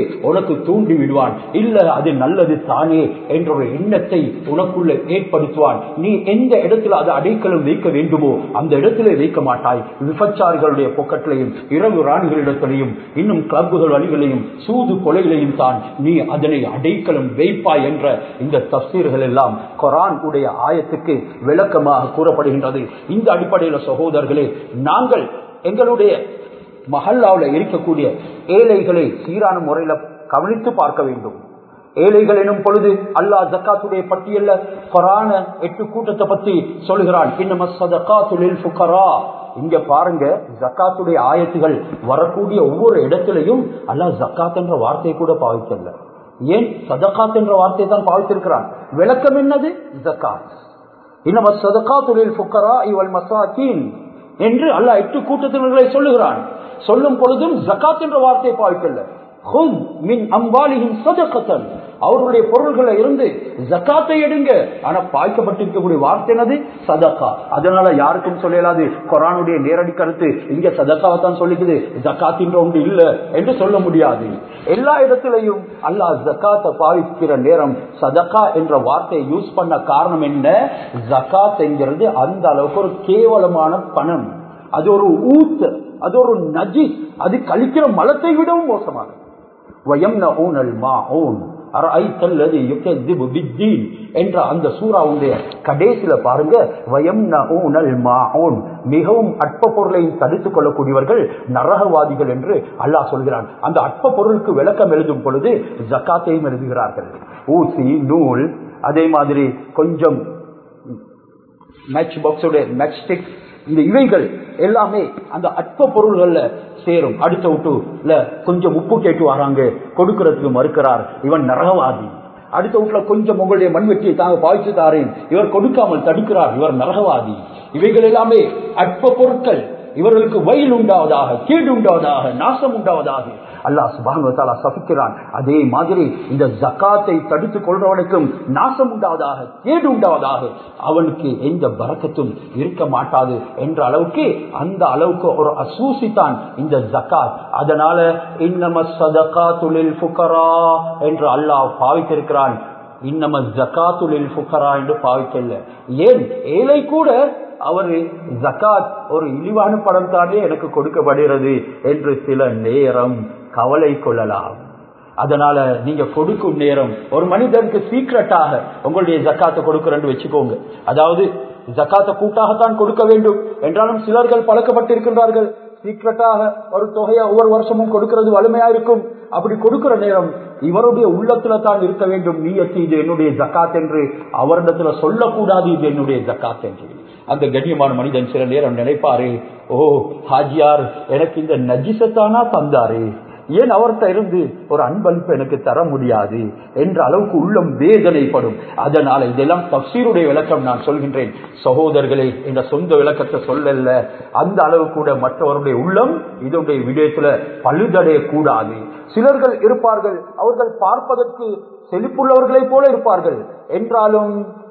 உனக்கு தூண்டி விடுவான் இல்ல அது நல்லது தானே என்ற ஒரு எண்ணத்தை உனக்குள்ள ஏற்படுத்துவான் நீ எந்த இடத்துல அதை அடைக்கலம் வைக்க வேண்டுமோ அந்த இடத்துல வைக்க மாட்டாய் விபச்சாரிகளுடைய பொக்கட்டிலையும் இரவு ராணிகளிடத்திலையும் இன்னும் கிளப்புகள் வழிகளையும் சூது கொலைகளையும் தான் நீ அதனை அடைக்கலம் வைப்பாய் என்ற இந்த தப்சீர்கள் எல்லாம் கொரான் உடைய ஆயத்துக்கு விளக்கமாக கூறப்படுகின்றது இந்த அடிப்படையில் சகோதரர்களே நாங்கள் எங்களுடைய மஹல்லாவில் இருக்கக்கூடிய ஏழைகளை சீரான முறையில கவனித்து பார்க்க வேண்டும் ஏழைகள் எனும் பொழுது அல்லாஹ் ஜக்காத்துடைய பட்டியல்ல கொரான எட்டு கூட்டத்தை பத்தி சொல்கிறான் இங்க பாருங்க ஜக்காத்துடைய ஆயத்துகள் வரக்கூடிய ஒவ்வொரு இடத்திலையும் அல்லாஹ் ஜக்காத் என்ற வார்த்தையை கூட பாவிக்கல ஏன் சதகாத் என்ற வார்த்தையை தான் பாவித்திருக்கிறான் விளக்கம் என்னது ஜக்காத் இன்னம சதகாத்துலில் புக்கரா இவள் மசாக்கீன் என்று அல்லாஹ் எட்டு கூட்டத்தினர்களை சொல்லுகிறான் சொல்லும் பொழுதும் ஜக்காத் என்ற வார்த்தையை பாவிக்கல அவருடைய பொருள்களை இருந்து ஜக்காத்தை எடுங்க ஆனா பாய்க்கப்பட்டிருக்கக்கூடிய வார்த்தை என்னது சதக்கா அதனால யாருக்கும் சொல்லலாது கொரானுடைய நேரடி கருத்து இங்க சதக்காவை தான் சொல்லிக்குது ஜக்காத்தின்ற ஒன்று இல்ல என்று சொல்ல முடியாது எல்லா இடத்திலையும் அல்லாஹ் ஜக்காத்தை பாவிக்கிற நேரம் சதக்கா என்ற வார்த்தையை யூஸ் பண்ண காரணம் என்ன ஜக்காத் என்கிறது அந்த அளவுக்கு ஒரு கேவலமான பணம் அது ஒரு ஊத்து அது ஒரு நஜி அது கழிக்கிற மலத்தை விடவும் மோசமானது என்ற அந்த சூறாவுடைய கடைசியில பாருங்க மிகவும் அற்ப பொருளையும் தடுத்துக் கொள்ளக்கூடியவர்கள் நரகவாதிகள் என்று அல்லாஹ் சொல்கிறான் அந்த அற்ப பொருளுக்கு விளக்கம் எழுதும் பொழுது ஜக்காத்தையும் எழுதுகிறார்கள் ஊசி நூல் அதே மாதிரி கொஞ்சம் மேட்ச் பாக்ஸோட மேட்ச் ஸ்டிக் இந்த இவைகள் எல்லாமே அந்த அற்ப பொருள்கள்ல சேரும் அடுத்த விட்டுல கொஞ்சம் உப்பு கேட்டு வராங்க கொடுக்கறதுக்கு மறுக்கிறார் இவன் நரகவாதி அடுத்த வீட்டுல கொஞ்சம் உங்களுடைய மண்வெட்டியை தாங்க பாய்ச்சு தாரேன் இவர் கொடுக்காமல் தடுக்கிறார் இவர் நரகவாதி இவைகள் எல்லாமே அற்ப பொருட்கள் இவர்களுக்கு வயல் உண்டாவதாக கேடு உண்டாவதாக நாசம் உண்டாவதாக அல்லாஹ் சுபானுவத்தாலா சபிக்கிறான் அதே மாதிரி இந்த ஜக்காத்தை தடுத்துக் கொள்றவனுக்கும் நாசம் உண்டாவதாக கேடு உண்டாவதாக அவனுக்கு எந்த பறக்கத்தும் இருக்க மாட்டாது என்ற அளவுக்கு அந்த அளவுக்கு ஒரு அசூசித்தான் இந்த ஜக்காத் அதனால இன்னம சதகா தொழில் புக்கரா என்று அல்லாஹ் பாவித்திருக்கிறான் இன்னம ஜக்காத்துலில் புக்கரா என்று பாவிக்கல ஏன் ஏழை கூட அவரு ஜக்காத் ஒரு இழிவான படம் தானே எனக்கு கொடுக்கப்படுகிறது என்று சில நேரம் கவலை கொள்ளலாம் அதனால நீங்க கொடுக்கும் நேரம் ஒரு மனிதனுக்கு சீக்கிரட்டாக உங்களுடைய ஜக்காத்தை கொடுக்கிறேன்னு வச்சுக்கோங்க அதாவது ஜக்காத்தை கூட்டாகத்தான் கொடுக்க வேண்டும் என்றாலும் சிலர்கள் பழக்கப்பட்டிருக்கின்றார்கள் சீக்கிரட்டாக ஒரு தொகையை ஒவ்வொரு வருஷமும் கொடுக்கிறது வலிமையா இருக்கும் அப்படி கொடுக்கிற நேரம் இவருடைய உள்ளத்துல தான் இருக்க வேண்டும் நீயத்து இது என்னுடைய ஜக்காத் என்று அவரிடத்துல சொல்லக்கூடாது இது என்னுடைய ஜக்காத் என்று அந்த கண்ணியமான மனிதன் சில நேரம் நினைப்பாரு ஓ ஹாஜியார் எனக்கு இந்த நஜிசத்தானா தந்தாரு ஏன் அவர்கிட்ட இருந்து ஒரு அன்பளிப்பு எனக்கு தர முடியாது என்ற அளவுக்கு உள்ளம் வேதனைப்படும் அதனால இதெல்லாம் தப்சீருடைய விளக்கம் நான் சொல்கின்றேன் சகோதரர்களே என்ற சொந்த விளக்கத்தை சொல்லல அந்த அளவு கூட மற்றவருடைய உள்ளம் இதனுடைய விடயத்துல பழுதடைய கூடாது சிலர்கள் இருப்பார்கள் அவர்கள் பார்ப்பதற்கு செழிப்புள்ளவர்களை போல இருப்பார்கள் என்றாலும்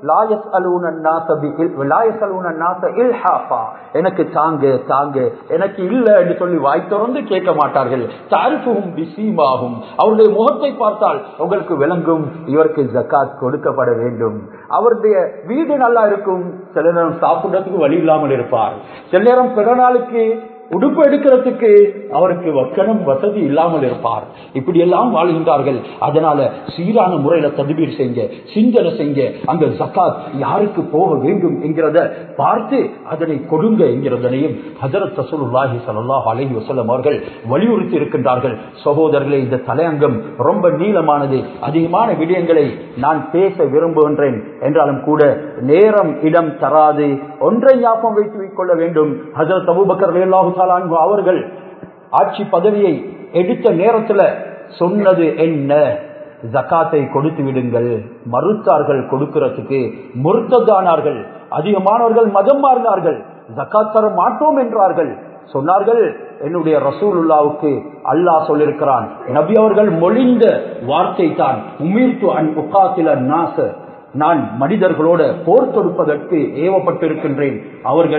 எனக்கு தாங்க தாங்க எனக்கு இல்ல என்று சொல்லி வாய் திறந்து கேட்க மாட்டார்கள் தாரிஃபும் பிசீமாகும் அவருடைய முகத்தை பார்த்தால் உங்களுக்கு விளங்கும் இவருக்கு ஜக்காத் கொடுக்கப்பட வேண்டும் அவருடைய வீடு நல்லா இருக்கும் சில நேரம் சாப்பிடுறதுக்கு வழி இல்லாமல் இருப்பார் சில நேரம் பிறநாளுக்கு உடுப்பு எடுக்கிறதுக்கு அவருக்கு வக்கணம் வசதி இல்லாமல் இருப்பார் இப்படி எல்லாம் வாழ்கின்றார்கள் அதனால சீரான முறையில ததுபீர் செய்ய சிந்தனை செய்ய அந்த ஜக்காத் யாருக்கு போக வேண்டும் என்கிறத பார்த்து அதனை கொடுங்க என்கிறதனையும் ஹசரத் ரசூலுல்லாஹி ஸல்லல்லாஹு அலைஹி வஸல்லம் அவர்கள் வலியுறுத்தி இருக்கின்றார்கள் சகோதரர்களே இந்த தலையங்கம் ரொம்ப நீளமானது அதிகமான விடயங்களை நான் பேச விரும்புகின்றேன் என்றாலும் கூட நேரம் இடம் தராது ஒன்றை ஞாபகம் வைத்துக் கொள்ள வேண்டும் ஹசரத் அபூபக்கர் ரலியல்லாஹு தஆலா அன்ஹு அவர்கள் ஆட்சி பதவியை எடுத்த நேரத்துல சொன்னது என்ன ஜக்காத்தை கொடுத்து விடுங்கள் மறுத்தார்கள் கொடுக்கிறதுக்கு முறுத்ததானார்கள் அதிகமானவர்கள் மதம் மாறினார்கள் ஜக்காத் தர மாட்டோம் என்றார்கள் சொன்னார்கள் என்னுடைய ரசூலுல்லாவுக்கு அல்லாஹ் சொல்லிருக்கிறான் நபி அவர்கள் மொழிந்த வார்த்தை தான் உமீர்த்து அன் உகாத்தில நாச நான் மனிதர்களோட போர் தொடுப்பதற்கு ஏவப்பட்டிருக்கின்றேன் அவர்கள்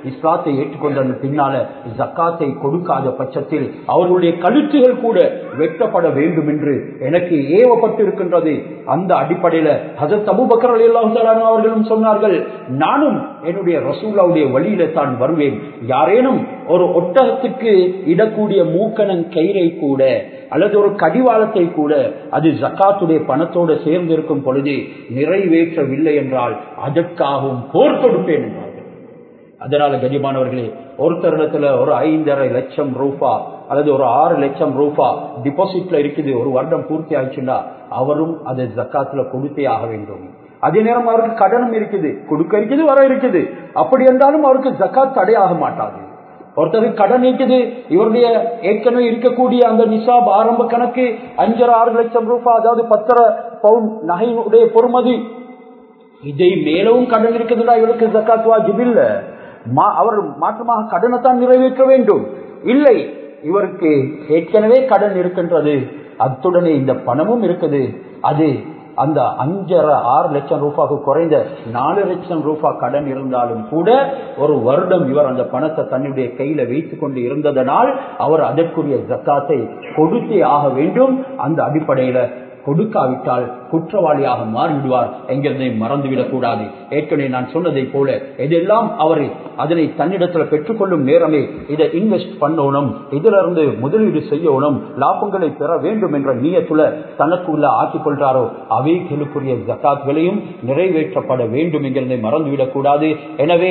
இஸ்லாத்தை ஏற்றுக்கொண்ட பின்னால ஜக்காத்தை கொடுக்காத பட்சத்தில் அவர்களுடைய கழுத்துகள் கூட வெட்டப்பட வேண்டும் என்று எனக்கு ஏவப்பட்டிருக்கின்றது அந்த அடிப்படையில ஹசத் அபுபக்கர் அலி அல்லாஹு அவர்களும் சொன்னார்கள் நானும் என்னுடைய ரசூலாவுடைய வழியில தான் வருவேன் யாரேனும் ஒரு ஒட்டகத்துக்கு இடக்கூடிய மூக்கணன் கயிறை கூட அல்லது ஒரு கடிவாளத்தை கூட அது ஜக்காத்துடைய பணத்தோடு சேர்ந்திருக்கும் பொழுது நிறைவேற்றவில்லை என்றால் அதற்காகவும் போர் கொடுப்பேன் என்றார்கள் அதனால கஜிமானவர்களே ஒரு தருணத்துல ஒரு ஐந்தரை லட்சம் ரூபா அல்லது ஒரு ஆறு லட்சம் ரூபா டிபாசிட்ல இருக்குது ஒரு வருடம் பூர்த்தி ஆயிடுச்சுன்னா அவரும் அதை ஜக்காத்துல கொடுத்தே ஆக வேண்டும் அதே நேரம் அவருக்கு கடனும் இருக்குது கொடுக்க இருக்குது வர இருக்குது அப்படி என்றாலும் அவருக்கு ஜக்காத் தடையாக மாட்டாது ஒருத்தருக்கு கடன் இருக்குது இவருடைய ஏற்கனவே இருக்கக்கூடிய அந்த நிசாப் ஆரம்ப கணக்கு அஞ்சரை ஆறு லட்சம் ரூபாய் அதாவது பத்தரை பவுன் நகையுடைய பொறுமதி இதை மேலவும் கடன் இருக்குதுடா இவருக்கு ஜக்காத் வாஜிப் இல்ல அவர் மாற்றமாக கடனை தான் நிறைவேற்ற வேண்டும் இல்லை இவருக்கு ஏற்கனவே கடன் இருக்கின்றது அத்துடனே இந்த பணமும் இருக்குது அது அந்த அஞ்சரை ஆறு லட்சம் ரூபாய்க்கு குறைந்த நாலு லட்சம் ரூபாய் கடன் இருந்தாலும் கூட ஒரு வருடம் இவர் அந்த பணத்தை தன்னுடைய கையில வைத்துக் கொண்டு இருந்ததனால் அவர் அதற்குரிய ஜக்காத்தை கொடுத்தே ஆக வேண்டும் அந்த அடிப்படையில கொடுக்காவிட்டால் குற்றவாளியாக மாறிவிடுவார் என்கிறதை மறந்துவிடக் கூடாது ஏற்கனவே நான் சொன்னதை போல எதெல்லாம் அவர் அதனை தன்னிடத்தில் பெற்றுக்கொள்ளும் நேரமே இதை இன்வெஸ்ட் பண்ணணும் இதிலிருந்து முதலீடு செய்யணும் லாபங்களை பெற வேண்டும் என்ற நீயத்துல தனக்குள்ள ஆக்கிக் கொள்றாரோ அவைகளுக்குரிய ஜக்காத்களையும் நிறைவேற்றப்பட வேண்டும் என்கிறதை மறந்துவிடக் கூடாது எனவே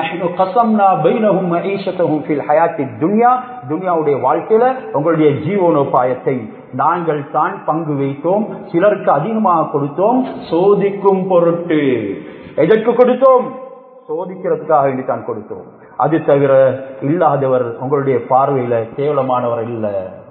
துன்யாவுடைய வாழ்க்கையில உங்களுடைய ஜீவனோபாயத்தை நாங்கள் தான் பங்கு வைத்தோம் சிலருக்கு அதிகமாக கொடுத்தோம் சோதிக்கும் பொருட்டு எதற்கு கொடுத்தோம் சோதிக்கிறதுக்காக வேண்டி தான் கொடுத்தோம் அது தவிர இல்லாதவர் உங்களுடைய பார்வையில கேவலமானவர் இல்ல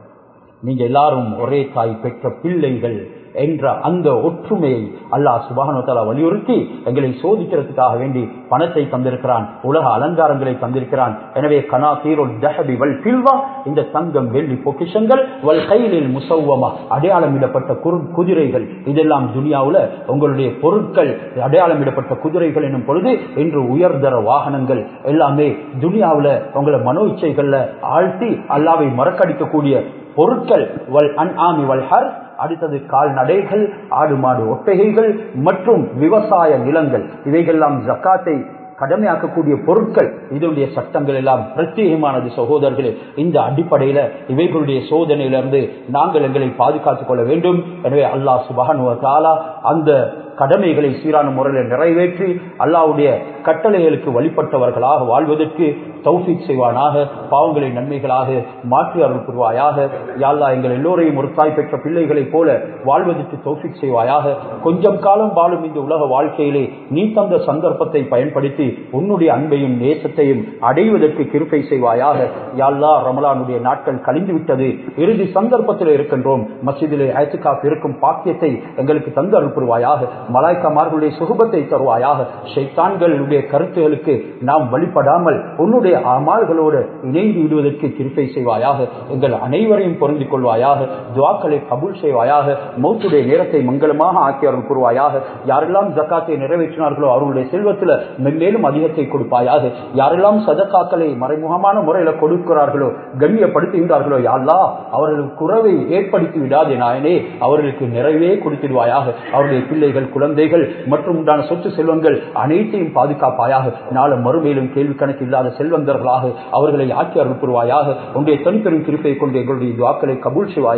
நீங்க எல்லாரும் ஒரே தாய் பெற்ற பிள்ளைகள் என்ற அந்த ஒற்றுமையை அல்லாஹ் சுபானுவத்தாலா வலியுறுத்தி எங்களை சோதிக்கிறதுக்காக வேண்டி பணத்தை தந்திருக்கிறான் உலக அலங்காரங்களை தந்திருக்கிறான் எனவே கனா தீரோல் தஹபி வல் பில்வா இந்த தங்கம் வெள்ளி பொக்கிஷங்கள் வல் கைலில் முசௌவமா அடையாளமிடப்பட்ட குறு குதிரைகள் இதெல்லாம் துனியாவுல உங்களுடைய பொருட்கள் அடையாளமிடப்பட்ட குதிரைகள் என்னும் பொழுது இன்று உயர்தர வாகனங்கள் எல்லாமே துனியாவுல உங்களை மனோ இச்சைகள்ல ஆழ்த்தி அல்லாவை மறக்கடிக்கக்கூடிய பொருட்கள் வல் அன் ஆமி வல் ஹர் அடுத்தது கால்நடைகள் ஆடு மாடு ஒட்டகைகள் மற்றும் விவசாய நிலங்கள் இவைகள்லாம் ஜக்காத்தை கடமையாக்கக்கூடிய பொருட்கள் இதனுடைய சட்டங்கள் எல்லாம் பிரத்யேகமானது சகோதரர்களே இந்த அடிப்படையில இவைகளுடைய சோதனையிலிருந்து நாங்கள் எங்களை பாதுகாத்துக் கொள்ள வேண்டும் எனவே அல்லாஹ் சுபகானுவத்தாலா அந்த கடமைகளை சீரான முறையில் நிறைவேற்றி அல்லாவுடைய கட்டளைகளுக்கு வழிபட்டவர்களாக வாழ்வதற்கு தௌஃபிக் செய்வானாக பாவங்களை நன்மைகளாக மாற்றி அருள் புரிவாயாக யாழ்லா எங்கள் எல்லோரையும் ஒரு தாய் பெற்ற பிள்ளைகளைப் போல வாழ்வதற்கு தௌஃபிக் செய்வாயாக கொஞ்சம் காலம் வாழும் இந்த உலக வாழ்க்கையிலே நீ தந்த சந்தர்ப்பத்தை பயன்படுத்தி உன்னுடைய அன்பையும் நேசத்தையும் அடைவதற்கு கிருப்பை செய்வாயாக யாழ்லா ரமலானுடைய நாட்கள் கழிந்து விட்டது இறுதி சந்தர்ப்பத்தில் இருக்கின்றோம் மசிதிலே ஐத்துக்காப் இருக்கும் பாக்கியத்தை எங்களுக்கு தந்து அருள் புரிவாயாக மலாய்க்கமார்களுடைய சுகபத்தை தருவாயாக ஷைத்தான்களுடைய கருத்துகளுக்கு நாம் வழிபடாமல் உன்னுடைய அமால்களோடு இணைந்து விடுவதற்கு கிருப்பை செய்வாயாக எங்கள் அனைவரையும் பொருந்திக் கொள்வாயாக துவாக்களை கபூல் செய்வாயாக மௌத்துடைய நேரத்தை மங்களமாக ஆக்கி அருள் கூறுவாயாக யாரெல்லாம் ஜக்காத்தை நிறைவேற்றினார்களோ அவர்களுடைய செல்வத்தில் மென்மேலும் அதிகத்தை கொடுப்பாயாக யாரெல்லாம் சதக்காக்களை மறைமுகமான முறையில கொடுக்கிறார்களோ கண்ணியப்படுத்துகின்றார்களோ யாழ்லா அவர்களுக்கு குறவை ஏற்படுத்தி விடாதே நாயனே அவர்களுக்கு நிறைவே கொடுத்திடுவாயாக அவருடைய பிள்ளைகள் குழந்தைகள் மற்றும் உண்டான சொத்து செல்வங்கள் அனைத்தையும் பாதுகாப்பாயாக நாளை மறுமையிலும் கேள்வி கணக்கு இல்லாத செல்வந்தர்களாக அவர்களை ஆக்கி அருள் புரிவாயாக உன்னுடைய தனிப்பெரும் கிருப்பை கொண்டு எங்களுடைய துவாக்களை கபூல் செய்வாயாக